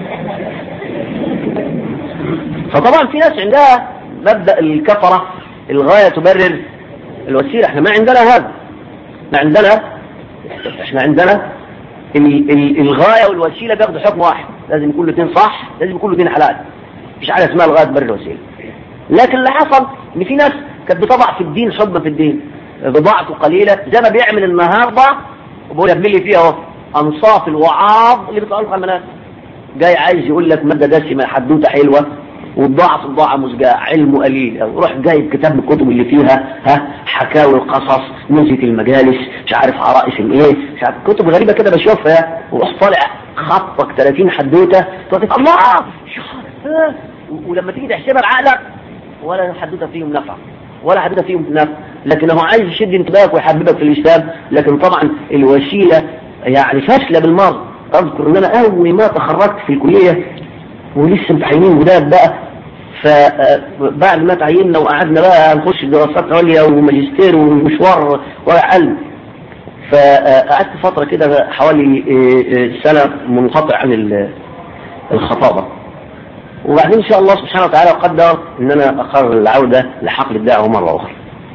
فطبعا في ناس عندها مبدأ الكفرة الغاية تبرر الوسيلة احنا ما عندنا هذا احنا عندنا احنا عندنا ال ال الغاية والوسيلة بياخدوا حكم واحد لازم يكون الاثنين صح لازم يكون الاثنين حلال مش حاجة اسمها الغاية تبرر الوسيلة لكن اللي حصل ان في ناس كانت بتضع في الدين حب في الدين بضاعته قليلة زي ما بيعمل النهاردة وبقول لك لي فيها اهو انصاف الوعاظ اللي بتقال الناس جاي عايز يقول لك مادة دسمة حدوتة حلوة والضاعف الضاعة مزجاع علمه قليل روح جايب كتاب من الكتب اللي فيها ها حكاوي القصص موسيقى المجالس مش عارف عرائس الايه مش عارف كتب غريبة كده بشوفها وروح طالع خطك 30 حدوتة تقول الله ها ولما تيجي تحسبها بعقلك ولا حدوتة فيهم نفع ولا حدوتة فيهم نفع لكن هو عايز يشد انتباهك ويحببك في الاسلام لكن طبعا الوسيلة يعني فاشلة بالمرة اذكر ان انا اول ما تخرجت في الكلية ولسه متعينين جداد بقى فبعد ما تعيننا وقعدنا بقى نخش دراسات عليا وماجستير ومشوار ورع علم فقعدت فترة كده حوالي سنة منقطع عن الخطابة وبعدين إن شاء الله سبحانه وتعالى قدر إن أنا أقرر العودة لحقل الدعوة مرة أخرى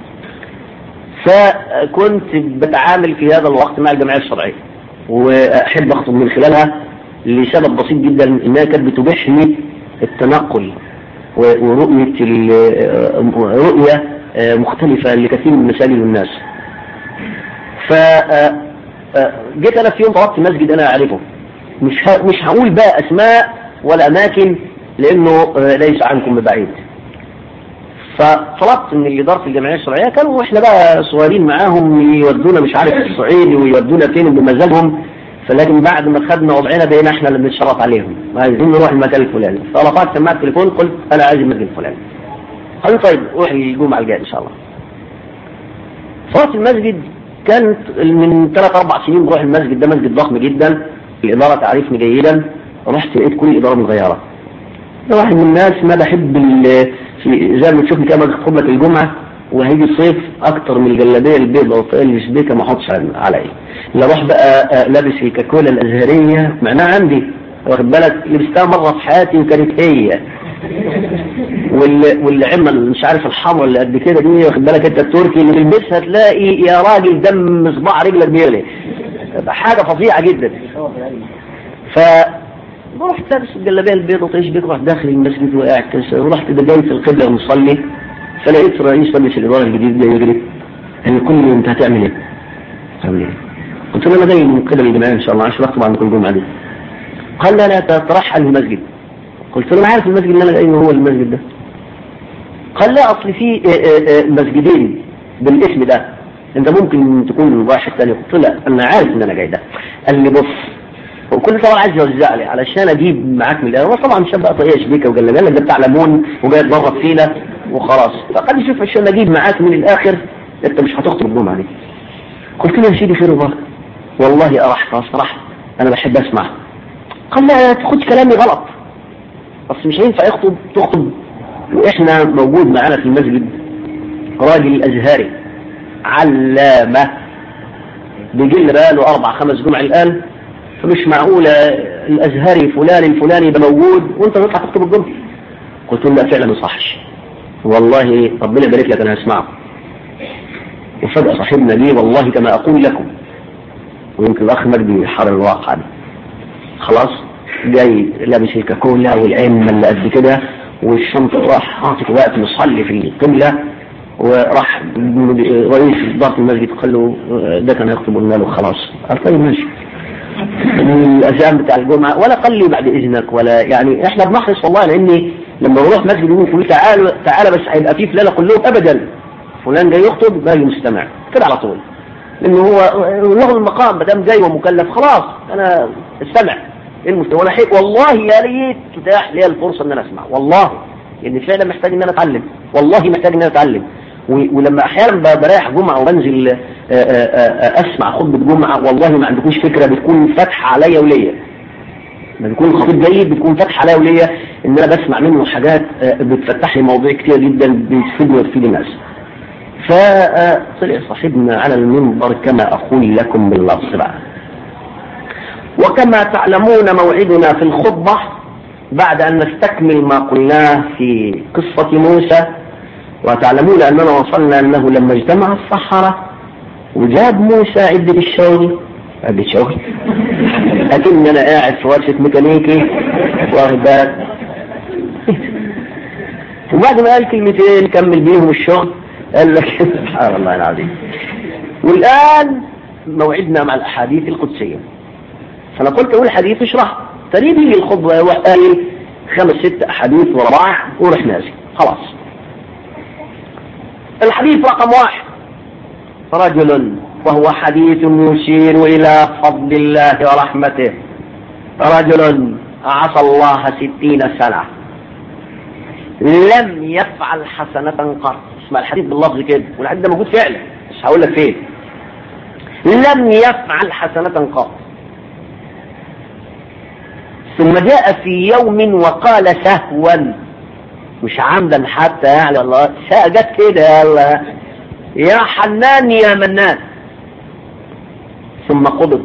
فكنت بتعامل في هذا الوقت مع الجمعية الشرعية وأحب أخطب من خلالها لسبب بسيط جدا إنها كانت بتبيح لي التنقل ورؤية رؤية مختلفة لكثير من مسائل الناس ف جيت انا في يوم طلبت مسجد انا اعرفه مش مش هقول بقى اسماء ولا اماكن لانه ليس عنكم ببعيد فطلبت من اداره الجمعيه الشرعيه كانوا واحنا بقى صغيرين معاهم يودونا مش عارف الصعيد ويودونا فين بمزاجهم فلكن بعد ما خدنا وضعنا بقينا احنا اللي بنتشرف عليهم عايزين نروح المكان الفلاني فرفعت سماعه التليفون قلت انا عايز المسجد الفلاني قالوا طيب روح الجمعه الجايه ان شاء الله فرحت المسجد كانت من ثلاث اربع سنين بروح المسجد ده مسجد ضخم جدا الاداره تعرفني جيدا رحت لقيت كل الاداره متغيره انا واحد من الناس ما بحب زي ما تشوفني كده خطبه الجمعه وهيجي الصيف اكتر من الجلابيه البيضاء والطاقيه الشبيكه ما احطش عليا لا اروح بقى لابس الكاكولا الازهريه معناها عندي واخد بالك لبستها مره في حياتي وكانت هي والعمه مش عارف الحمراء اللي قد كده دي واخد بالك انت التركي اللي تلبسها تلاقي يا راجل دم صباع رجلك بيغلي حاجه فظيعه جدا ف رحت لابس الجلابيه البيضاء وطيش بيك رحت داخل المسجد وقاعد كده ورحت جاي في القبله ومصلي فلقيت رئيس مجلس الاداره الجديد ده يجري قال لي كل يوم انت هتعمل ايه؟ هعمل ايه؟ قلت له انا جاي من قبل الجمعيه ان شاء الله عشان اخطب عن كل جمعه دي قال لا لا تترحل المسجد قلت له انا عارف المسجد اللي انا جاي هو المسجد ده قال لا اصل في مسجدين بالاسم ده انت ممكن تكون واحد ثاني قلت له انا عارف ان انا جاي ده قال لي بص وكل طبعا عايز يوزع لي علشان اجيب معاك من الاول طبعا مش بقى طريقه شبيكه وجلابيه ده بتاع ليمون وجاي يتضرب فينا وخلاص فقال لي شوف عشان اجيب معاك من الاخر انت مش هتخطب الجمعه دي قلت له يا سيدي في رضاك والله ارحت صراحه انا بحب اسمع قال لا تاخدش كلامي غلط اصل مش هينفع يخطب تخطب واحنا موجود معانا في المسجد راجل ازهري علامه بيجي لنا بقى له اربع خمس جمع الان فمش معقولة الأزهري فلان الفلاني يبقى موجود وأنت تطلع تكتب الجملة قلت له لا فعلا ما صحش والله ربنا يبارك لك أنا هسمعه وفجأة صاحبنا لي والله كما أقول لكم ويمكن الأخ مجدي حر الواقع ده خلاص جاي لابس الكاكولا والعمة اللي قد كده والشنطة راح حاطط وقت مصلي في القبلة وراح رئيس إدارة المسجد قال له ده كان يخطب قلنا له خلاص قال طيب ماشي الأذان بتاع الجمعة ولا قال لي بعد إذنك ولا يعني إحنا بنحرص والله لأني لما بروح مسجد يقول تعالى تعالى بس هيبقى في فلان أقول لهم أبدا فلان جاي يخطب باقي مستمع كده على طول لأنه هو له المقام ما دام جاي ومكلف خلاص أنا استمع المستوى ولا حيك والله يا ريت تتاح لي الفرصة إن أنا أسمع والله لأن فعلا محتاج إن أنا أتعلم والله محتاج إن أنا أتعلم ولما احيانا بريح جمعه وبنزل اسمع خطبه جمعه والله ما عندكوش فكره بتكون فاتحه عليا وليا لما بيكون الخطيب جيد بتكون فاتحه عليا وليا ان انا بسمع منه حاجات بتفتح لي مواضيع كتير جدا بتفيدني وتفيد الناس فطلع صاحبنا على المنبر كما اقول لكم باللفظ بقى وكما تعلمون موعدنا في الخطبه بعد ان نستكمل ما قلناه في قصه موسى وتعلمون أننا وصلنا أنه لما اجتمع الصحراء وجاب موسى عدة الشغل عدة شغل أكن أنا قاعد في ورشة ميكانيكي واخد بالك وبعد ما قال كلمتين كمل بيهم الشغل قال لك سبحان الله العظيم والآن موعدنا مع الأحاديث القدسية فأنا قلت أقول حديث اشرح فريد لي الخطبة يروح قايل خمس ست أحاديث ورا بعض وروح نازل خلاص الحديث رقم واحد رجل وهو حديث يشير إلى فضل الله ورحمته رجل عصى الله ستين سنة لم يفعل حسنة قط اسمع الحديث باللفظ كده والحديث ده موجود فعلا مش هقول لك فين لم يفعل حسنة قط ثم جاء في يوم وقال سهوا مش عمدا حتى يعني الله جت كده يلا يا حنان يا منان ثم قبض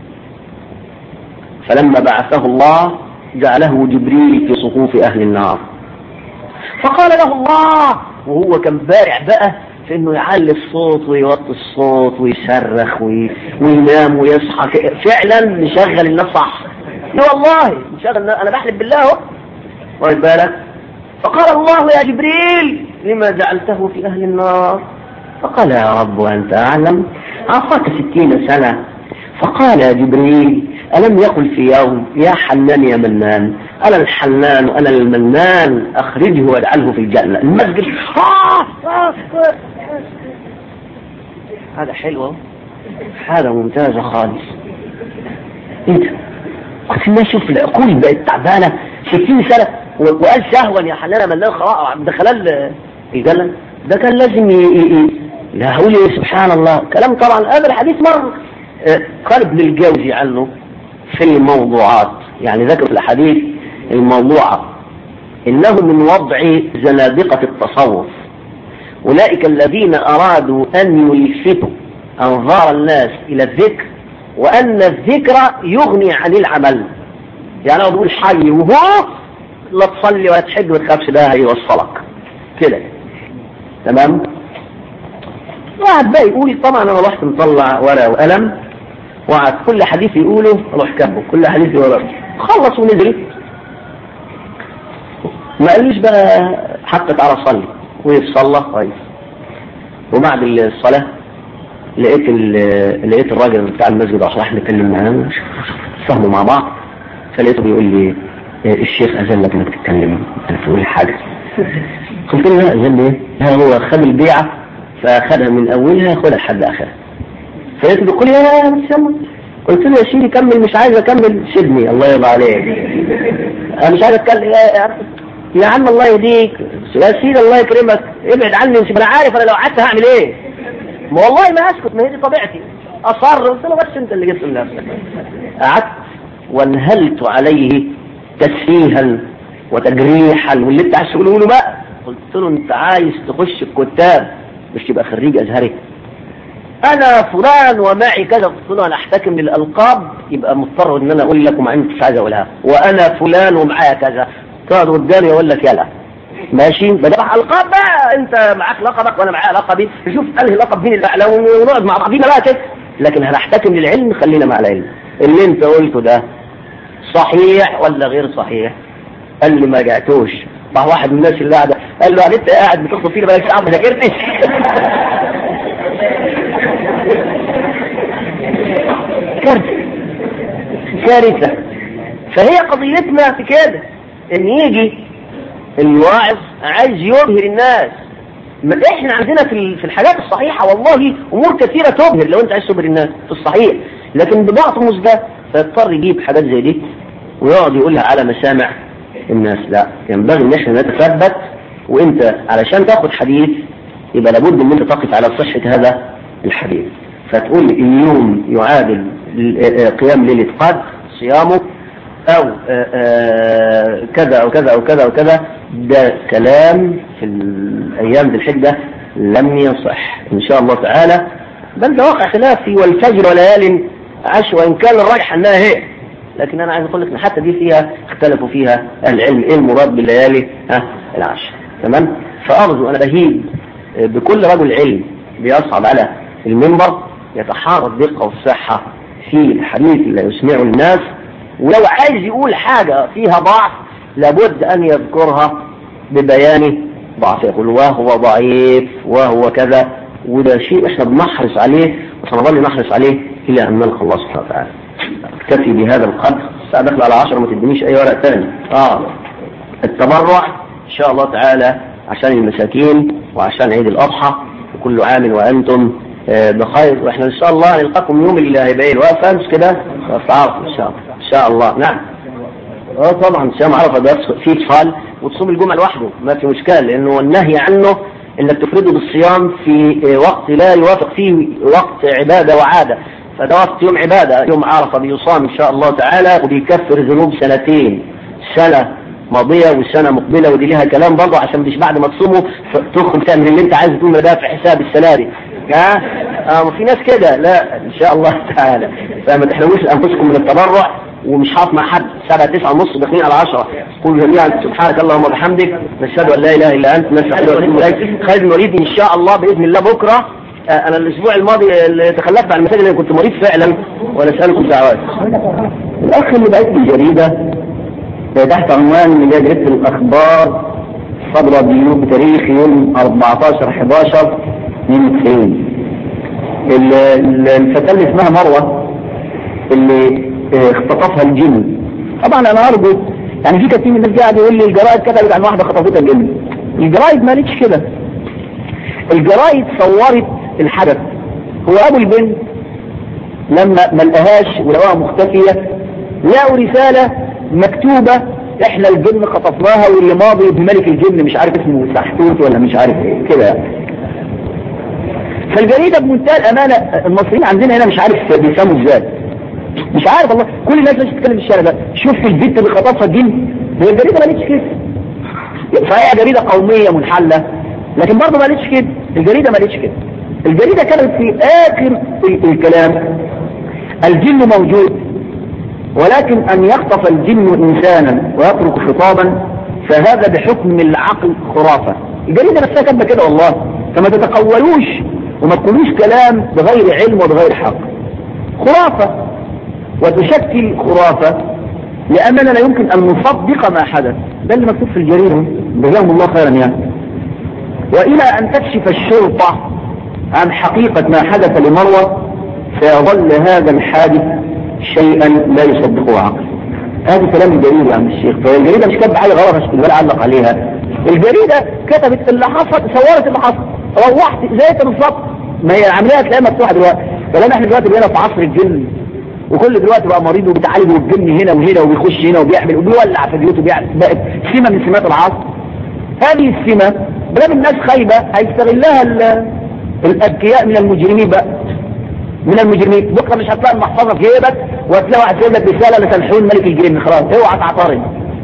فلما بعثه الله جعله جبريل في صفوف أهل النار فقال له الله وهو كان بارع بقى في انه يعلي الصوت ويوطي الصوت ويصرخ وي... وينام ويصحى فعلا مشغل الناس صح لا والله مشغل انا بحلف بالله اهو واخد بالك فقال الله يا جبريل لما جعلته في أهل النار فقال يا رب أنت أعلم أعطاك ستين سنة فقال يا جبريل ألم يقل في يوم يا حنان يا منان أنا الحنان وأنا المنان أخرجه واجعله في الجنة المسجد آه آه آه هذا حلو هذا ممتاز خالص انت قلت الناس شوف العقول بقت تعبانه 60 سنه وقال سهوا يا حلال ملان خلاص ده خلال الجنة ده كان لازم ي... ي... لا هقول ايه سبحان الله كلام طبعا هذا الحديث مر قال ابن الجوزي عنه في الموضوعات يعني ذكر في الحديث الموضوعة إنه من وضع زنادقة التصوف أولئك الذين أرادوا أن يلفتوا أنظار الناس إلى الذكر وأن الذكر يغني عن العمل يعني أنا بقول حي وهو لا تصلي ولا تحج ما تخافش ده هيوصلك كده تمام واحد بقى يقول طبعا انا رحت مطلع ورقه وقلم وقعد كل حديث يقوله اروح كاتبه كل حديث يقوله خلص ونزل ما قاليش بقى حتى تعالى صلي ويصلى كويس وبعد الصلاه لقيت لقيت الراجل بتاع المسجد عشان نتكلم معاه فهموا مع بعض فلقيته بيقول لي الشيخ أذن لك انك تتكلم انت تقول حاجة قلت له لا أذن ايه ها هو خد البيعة فأخذها من أولها ياخدها لحد آخرها فلقيته بيقول لي يا مسلم قلت له يا سيدي كمل مش عايز أكمل سيبني الله يرضى عليك أنا مش عايز أتكلم يا, يا عم الله يهديك يا سيدي الله يكرمك ابعد عني انا عارف انا لو قعدت هعمل ايه ما والله ما اسكت ما هي دي طبيعتي اصر قلت له بس انت اللي جبت لنفسك قعدت وانهلت عليه تسفيها وتجريحا واللي انت عايز تقوله له بقى قلت له انت عايز تخش الكتاب مش تبقى خريج ازهري انا فلان ومعي كذا قلت له انا احتكم للالقاب يبقى مضطر ان انا اقول لك ومع انت مش عايز اقولها وانا فلان ومعايا كذا تقعد قدامي اقول لك يلا ماشي بدفع القاب بقى انت معاك لقبك وانا معايا لقبي نشوف انهي لقب مين الاعلى ونقعد مع بعضينا بقى كده لكن هنحتكم للعلم خلينا مع العلم اللي انت قلته ده صحيح ولا غير صحيح قال لي ما جعتوش راح واحد من الناس اللي قاعده قال له يعني انت قاعد بتخطب فينا بقالك ساعه ما ذاكرتش كارثه كارثه فهي قضيتنا في كده ان يجي الواعظ عايز يبهر الناس ما احنا عندنا في في الحاجات الصحيحة والله امور كثيرة تبهر لو انت عايز تبهر الناس في الصحيح لكن بضعتمس ده فيضطر يجيب حاجات زي دي ويقعد يقولها على مسامع الناس لا ينبغي ان احنا نتثبت وانت علشان تاخد حديث يبقى لابد ان انت تقف على صحة هذا الحديث فتقول اليوم يعادل قيام ليلة قدر صيامه او كذا او كذا او كذا او كذا ده كلام في الايام ذي الحجه لم يصح ان شاء الله تعالى بل ده واقع خلافي والفجر وليال عشر وان كان الراجح انها هي لكن انا عايز اقول لك ان حتى دي فيها اختلفوا فيها اهل العلم ايه المراد بالليالي ها العشر تمام فارجو انا بهيب بكل رجل علم بيصعد على المنبر يتحارى الدقه والصحه في الحديث اللي يسمعه الناس ولو عايز يقول حاجة فيها ضعف لابد أن يذكرها ببيان ضعف يقول وهو ضعيف وهو كذا وده شيء احنا بنحرص عليه وسنظل نحرص عليه إلى أن نلقى الله سبحانه وتعالى اكتفي بهذا القدر الساعة داخلة على عشرة ما تدينيش أي ورق ثاني آه التبرع إن شاء الله تعالى عشان المساكين وعشان عيد الأضحى وكل عام وأنتم بخير واحنا ان شاء الله نلقاكم يوم اللي هيبقى الوقفه مش كده؟ تعرف ان شاء الله ان شاء الله نعم اه طبعا صيام عرفه ده فيه اطفال وتصوم الجمعه لوحده ما في مشكله لانه النهي عنه انك تفرده بالصيام في وقت لا يوافق فيه وقت عباده وعاده فده وقت يوم عباده يوم عرفه بيصام ان شاء الله تعالى وبيكفر ذنوب سنتين سنه ماضيه والسنه مقبله ودي لها كلام برضه عشان مش بعد ما تصومه تخرج تعمل اللي انت عايز تقول ده في حساب السلاري ها اه في ناس كده لا ان شاء الله تعالى فما تحرموش انفسكم من التبرع ومش حاط مع حد سبعة تسعة ونص داخلين على عشرة قول جميعا سبحانك اللهم وبحمدك نشهد ان لا اله الا انت نستغفرك ونتوب اليك خالد نريد ان شاء الله باذن الله بكره آه انا الاسبوع الماضي اللي تخلفت عن المساجد اللي كنت مريض فعلا ونسالكم دعوات الاخ اللي بعت لي جريده تحت عنوان جريده الاخبار صدر ديوب بتاريخ يوم 14 11 92 الفتاة اللي اسمها مروة اللي اختطفها الجن طبعا انا ارجو يعني في كثير من الناس قاعد يقول لي الجرائد كتبت عن واحده خطفتها الجن الجرائد ما قالتش كده الجرائد صورت الحدث هو ابو البنت لما ما لقاهاش ولقوها مختفيه لقوا رساله مكتوبه احنا الجن خطفناها واللي ماضي بملك الجن مش عارف اسمه سحتوت ولا مش عارف ايه كده يعني فالجريدة بمنتهى الأمانة المصريين عندنا هنا مش عارف بيفهموا ازاي مش عارف والله كل الناس مش تتكلم في الشارع ده شفت البيت اللي خطفها الجن هي الجريدة ما قالتش كده فهي جريدة قومية منحلة لكن برضه ما قالتش كده الجريدة ما قالتش كده الجريدة كانت في آخر الكلام الجن موجود ولكن أن يخطف الجن إنسانا ويترك خطابا فهذا بحكم العقل خرافة الجريدة نفسها كاتبة كده والله فما تتقولوش وما تقولوش كلام بغير علم وبغير حق خرافة وتشكل خرافة لأننا لا يمكن أن نصدق ما حدث ده اللي مكتوب في الجريدة جزاهم الله خيرا يعني وإلى أن تكشف الشرطة عن حقيقة ما حدث لمروة سيظل هذا الحادث شيئا لا يصدقه عقل هذا كلام الجريدة يا عم الشيخ فالجريدة مش كاتبه حاجة غلط عشان ولا علق عليها الجريدة كتبت اللي حصل صورت اللي حصل روحت زي بالظبط ما هي العملية هتلاقيها مفتوحة دلوقتي فلان احنا دلوقتي بقينا في عصر الجن وكل دلوقتي بقى مريض وبيتعالج والجن هنا وهنا وبيخش هنا وبيعمل وبيولع في بيوته وبيعمل بقت سمة من سمات العصر هذه السمة بلاد الناس خايبة هيستغلها الأذكياء من المجرمين بقى من المجرمين بكره مش هتلاقي المحفظة في جيبك وهتلاقي واحد جايب لك رسالة لتلحون ملك الجن خلاص اوعى تعترض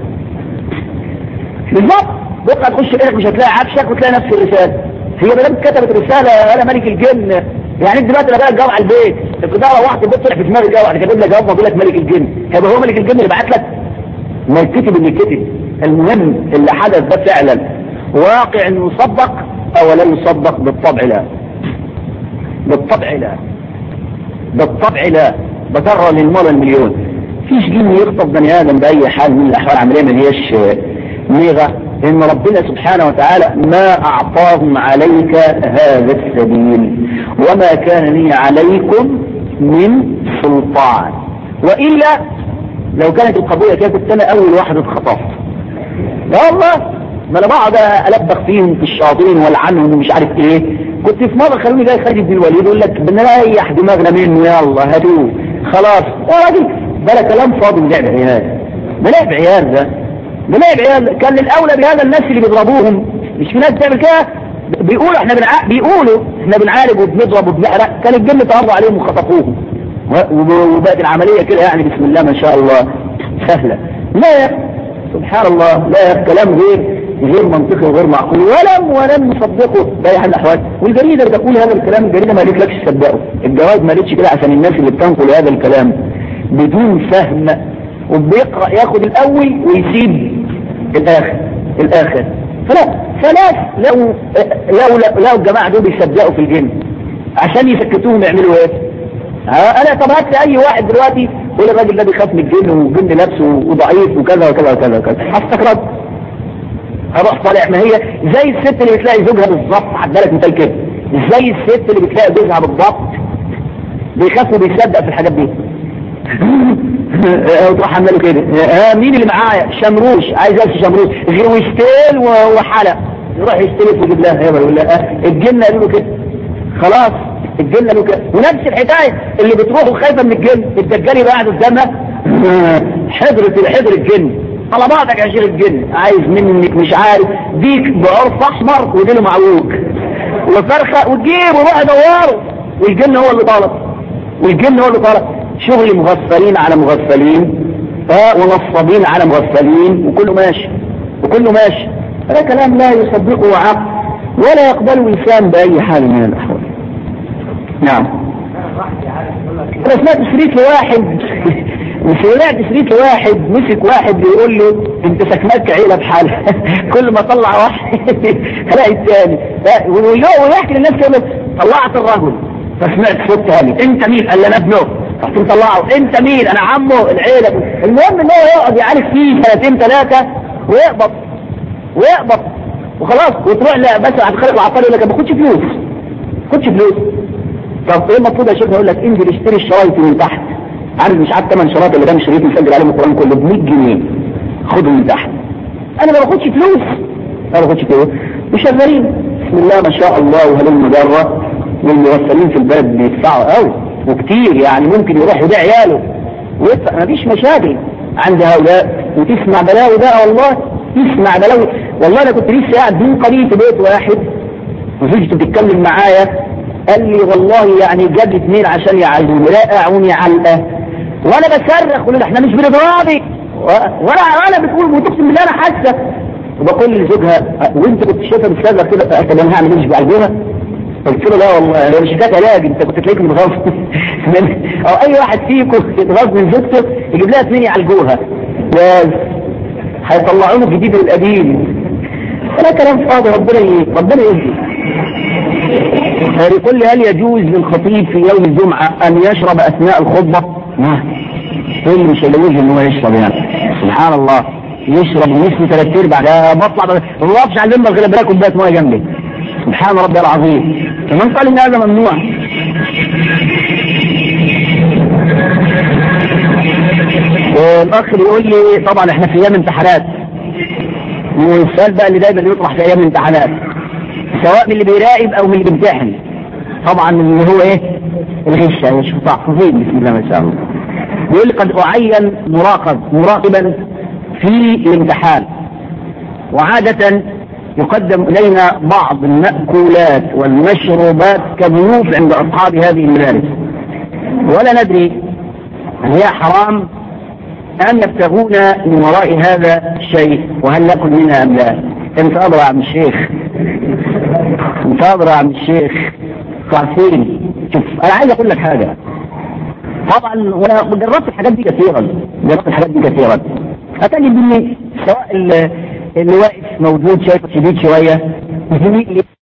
بالظبط بكره تخش بيتك مش هتلاقي عفشك وتلاقي نفس الرسالة هي ما دام كتبت رسالة انا ملك الجن يعني انت دلوقتي لو جالك جواب على البيت انت ده روحت البيت طلع في دماغ الجواب كاتب لك جواب بقول لك ملك الجن هيبقى هو ملك الجن اللي بعت لك ما يتكتب اللي كتب المهم اللي حدث ده فعلا واقع انه يصدق او لا يصدق بالطبع لا بالطبع لا بالطبع لا بترى للمرة المليون فيش جن يخطف بني ادم باي حال من الاحوال العمليه ما هياش ميغه ان ربنا سبحانه وتعالى ما اعطاهم عليك هذا السبيل وما كان لي عليكم من سلطان والا لو كانت القضيه كده كنت انا اول واحد اتخطفت لا والله ما انا بقعد البخ فيهم في الشياطين والعنهم ومش عارف ايه كنت في مره خلوني جاي خالد بن الوليد يقول لك بنريح دماغنا منه يلا هاتوه خلاص يا راجل ده كلام فاضي ولعب عيال ده لعب عيال ده ده لعب عيال كان الاولى بهذا الناس اللي بيضربوهم مش في ناس بتعمل كده بيقولوا احنا بنع... بيقولوا احنا بنعالج وبنضرب وبنحرق كان الجن تعرضوا عليهم وخطفوهم وبقت العمليه كده يعني بسم الله ما شاء الله سهله لا سبحان الله لا كلام غير غير منطقي وغير معقول ولم ولم نصدقه بأي حال الأحوال والجريدة اللي تقول هذا الكلام الجريدة ما قالتلكش تصدقه الجوائز ما قالتش كده عشان الناس اللي بتنقل هذا الكلام بدون فهم وبيقرأ ياخد الأول ويسيب الآخر الآخر فلا فناس لو لو لو الجماعة دول بيصدقوا في الجن عشان يسكتوهم يعملوا ايه؟ انا طب هات لي اي واحد دلوقتي يقول الراجل ده بيخاف من الجن والجن نفسه وضعيف وكذا وكذا وكذا وكذا هستغرب اروح طالع ما هي زي الست اللي بتلاقي زوجها بالظبط عدالك مثال كده زي الست اللي بتلاقي زوجها بالظبط بيخاف وبيصدق في الحاجات دي وتروح عامله كده آه مين اللي معايا شمروش عايز امشي شمروش غوشتين وحلق يروح يستلف ويجيب لها يابا يقول لها آه الجن قالوا له كده خلاص الجن قالوا كده ونفس الحكايه اللي بتروح وخايفه من الجن الدجال يبقى قاعد قدامها حضرة حضر الجن على بعضك عشير الجن عايز منك مش عارف ديك بعرف احمر وديله معوج وفرخه وتجيب وروح دوره والجن هو اللي طالب والجن هو اللي طالب شغل مغفلين على مغفلين اه ونصابين على مغفلين وكله ماشي وكله ماشي هذا كلام لا يصدقه عقل ولا يقبله انسان باي حال من الاحوال نعم انا سمعت شريك لواحد سمعت شريك لواحد مسك واحد بيقول له انت سكنك عيله بحالها كل ما طلع واحد الاقي الثاني ويحكي للناس كده طلعت الرجل فسمعت صوت ثاني انت مين قال لي انا ابنه رحت مطلعه انت مين انا عمه العيله المهم ان هو يقعد يعالج فيه سنتين ثلاثه ويقبض ويقبض وخلاص وتروح لا بس على الخالق العقاري يقول لك ما باخدش فلوس ما باخدش فلوس طب ايه المفروض يا شيخ يقول لك انزل اشتري الشرايط من تحت عارف مش عارف ثمن شرايط اللي كان شريط مسجل عليهم القران كله ب 100 جنيه خده من تحت انا ما باخدش فلوس ما باخدش فلوس وشغالين بسم الله ما شاء الله وهلم مجره والمغفلين في البلد بيدفعوا قوي وكتير يعني ممكن يروح يبيع عياله ويدفع ما فيش مشاكل عند هؤلاء وتسمع بلاوي بقى والله تسمع بلاوي والله انا كنت لسه قاعد من قليل في بيت واحد وزوجته بتتكلم معايا قال لي والله يعني جاب اثنين عشان يعلموني رقعوني علقه وانا بصرخ ولا احنا مش بنضربك وانا وانا بتقول وتقسم بالله انا حاسه وبقول لزوجها وانت كنت شايفها بتصرخ كده طب انا هعمل ايه مش بعالجوها؟ قلت له لا والله انا مش كانت علاج انت كنت تلاقيك متغاظ او اي واحد فيكم يتغاظ من زوجته يجيب لها اثنين يعالجوها بس هيطلعوا له الجديد القديم ولا كلام فاضي ربنا ي... ربنا يهدي يقول لي هل يجوز للخطيب في يوم الجمعة أن يشرب أثناء الخطبة؟ ما اللي مش يجوز إن هو يشرب يعني سبحان الله يشرب نصف ثلاث أرباع ده بطلع ما بوقفش على المنبر غير بلاقي كوباية مية جنبي سبحان ربي العظيم فمن قال إن هذا ممنوع الأخ بيقول لي طبعا احنا في أيام امتحانات والسؤال بقى اللي دايما يطرح في أيام الامتحانات سواء من اللي بيراقب او من اللي بيمتحن طبعا اللي هو ايه الغش مش تحفظين بسم الله ما شاء الله بيقول لي قد اعين مراقب مراقبا في الامتحان وعادة يقدم الينا بعض المأكولات والمشروبات كضيوف عند اصحاب هذه المدارس ولا ندري هل هي حرام ام يبتغون من وراء هذا الشيء وهل ناكل منها ام لا انت ادرى يا عم الشيخ انت ادرى يا عم الشيخ عارفين شوف انا عايز اقول لك حاجه طبعا وانا جربت الحاجات دي كثيرا جربت الحاجات دي كثيرا هتجد ان سواء اللي, اللي واقف موجود شايف شديد شويه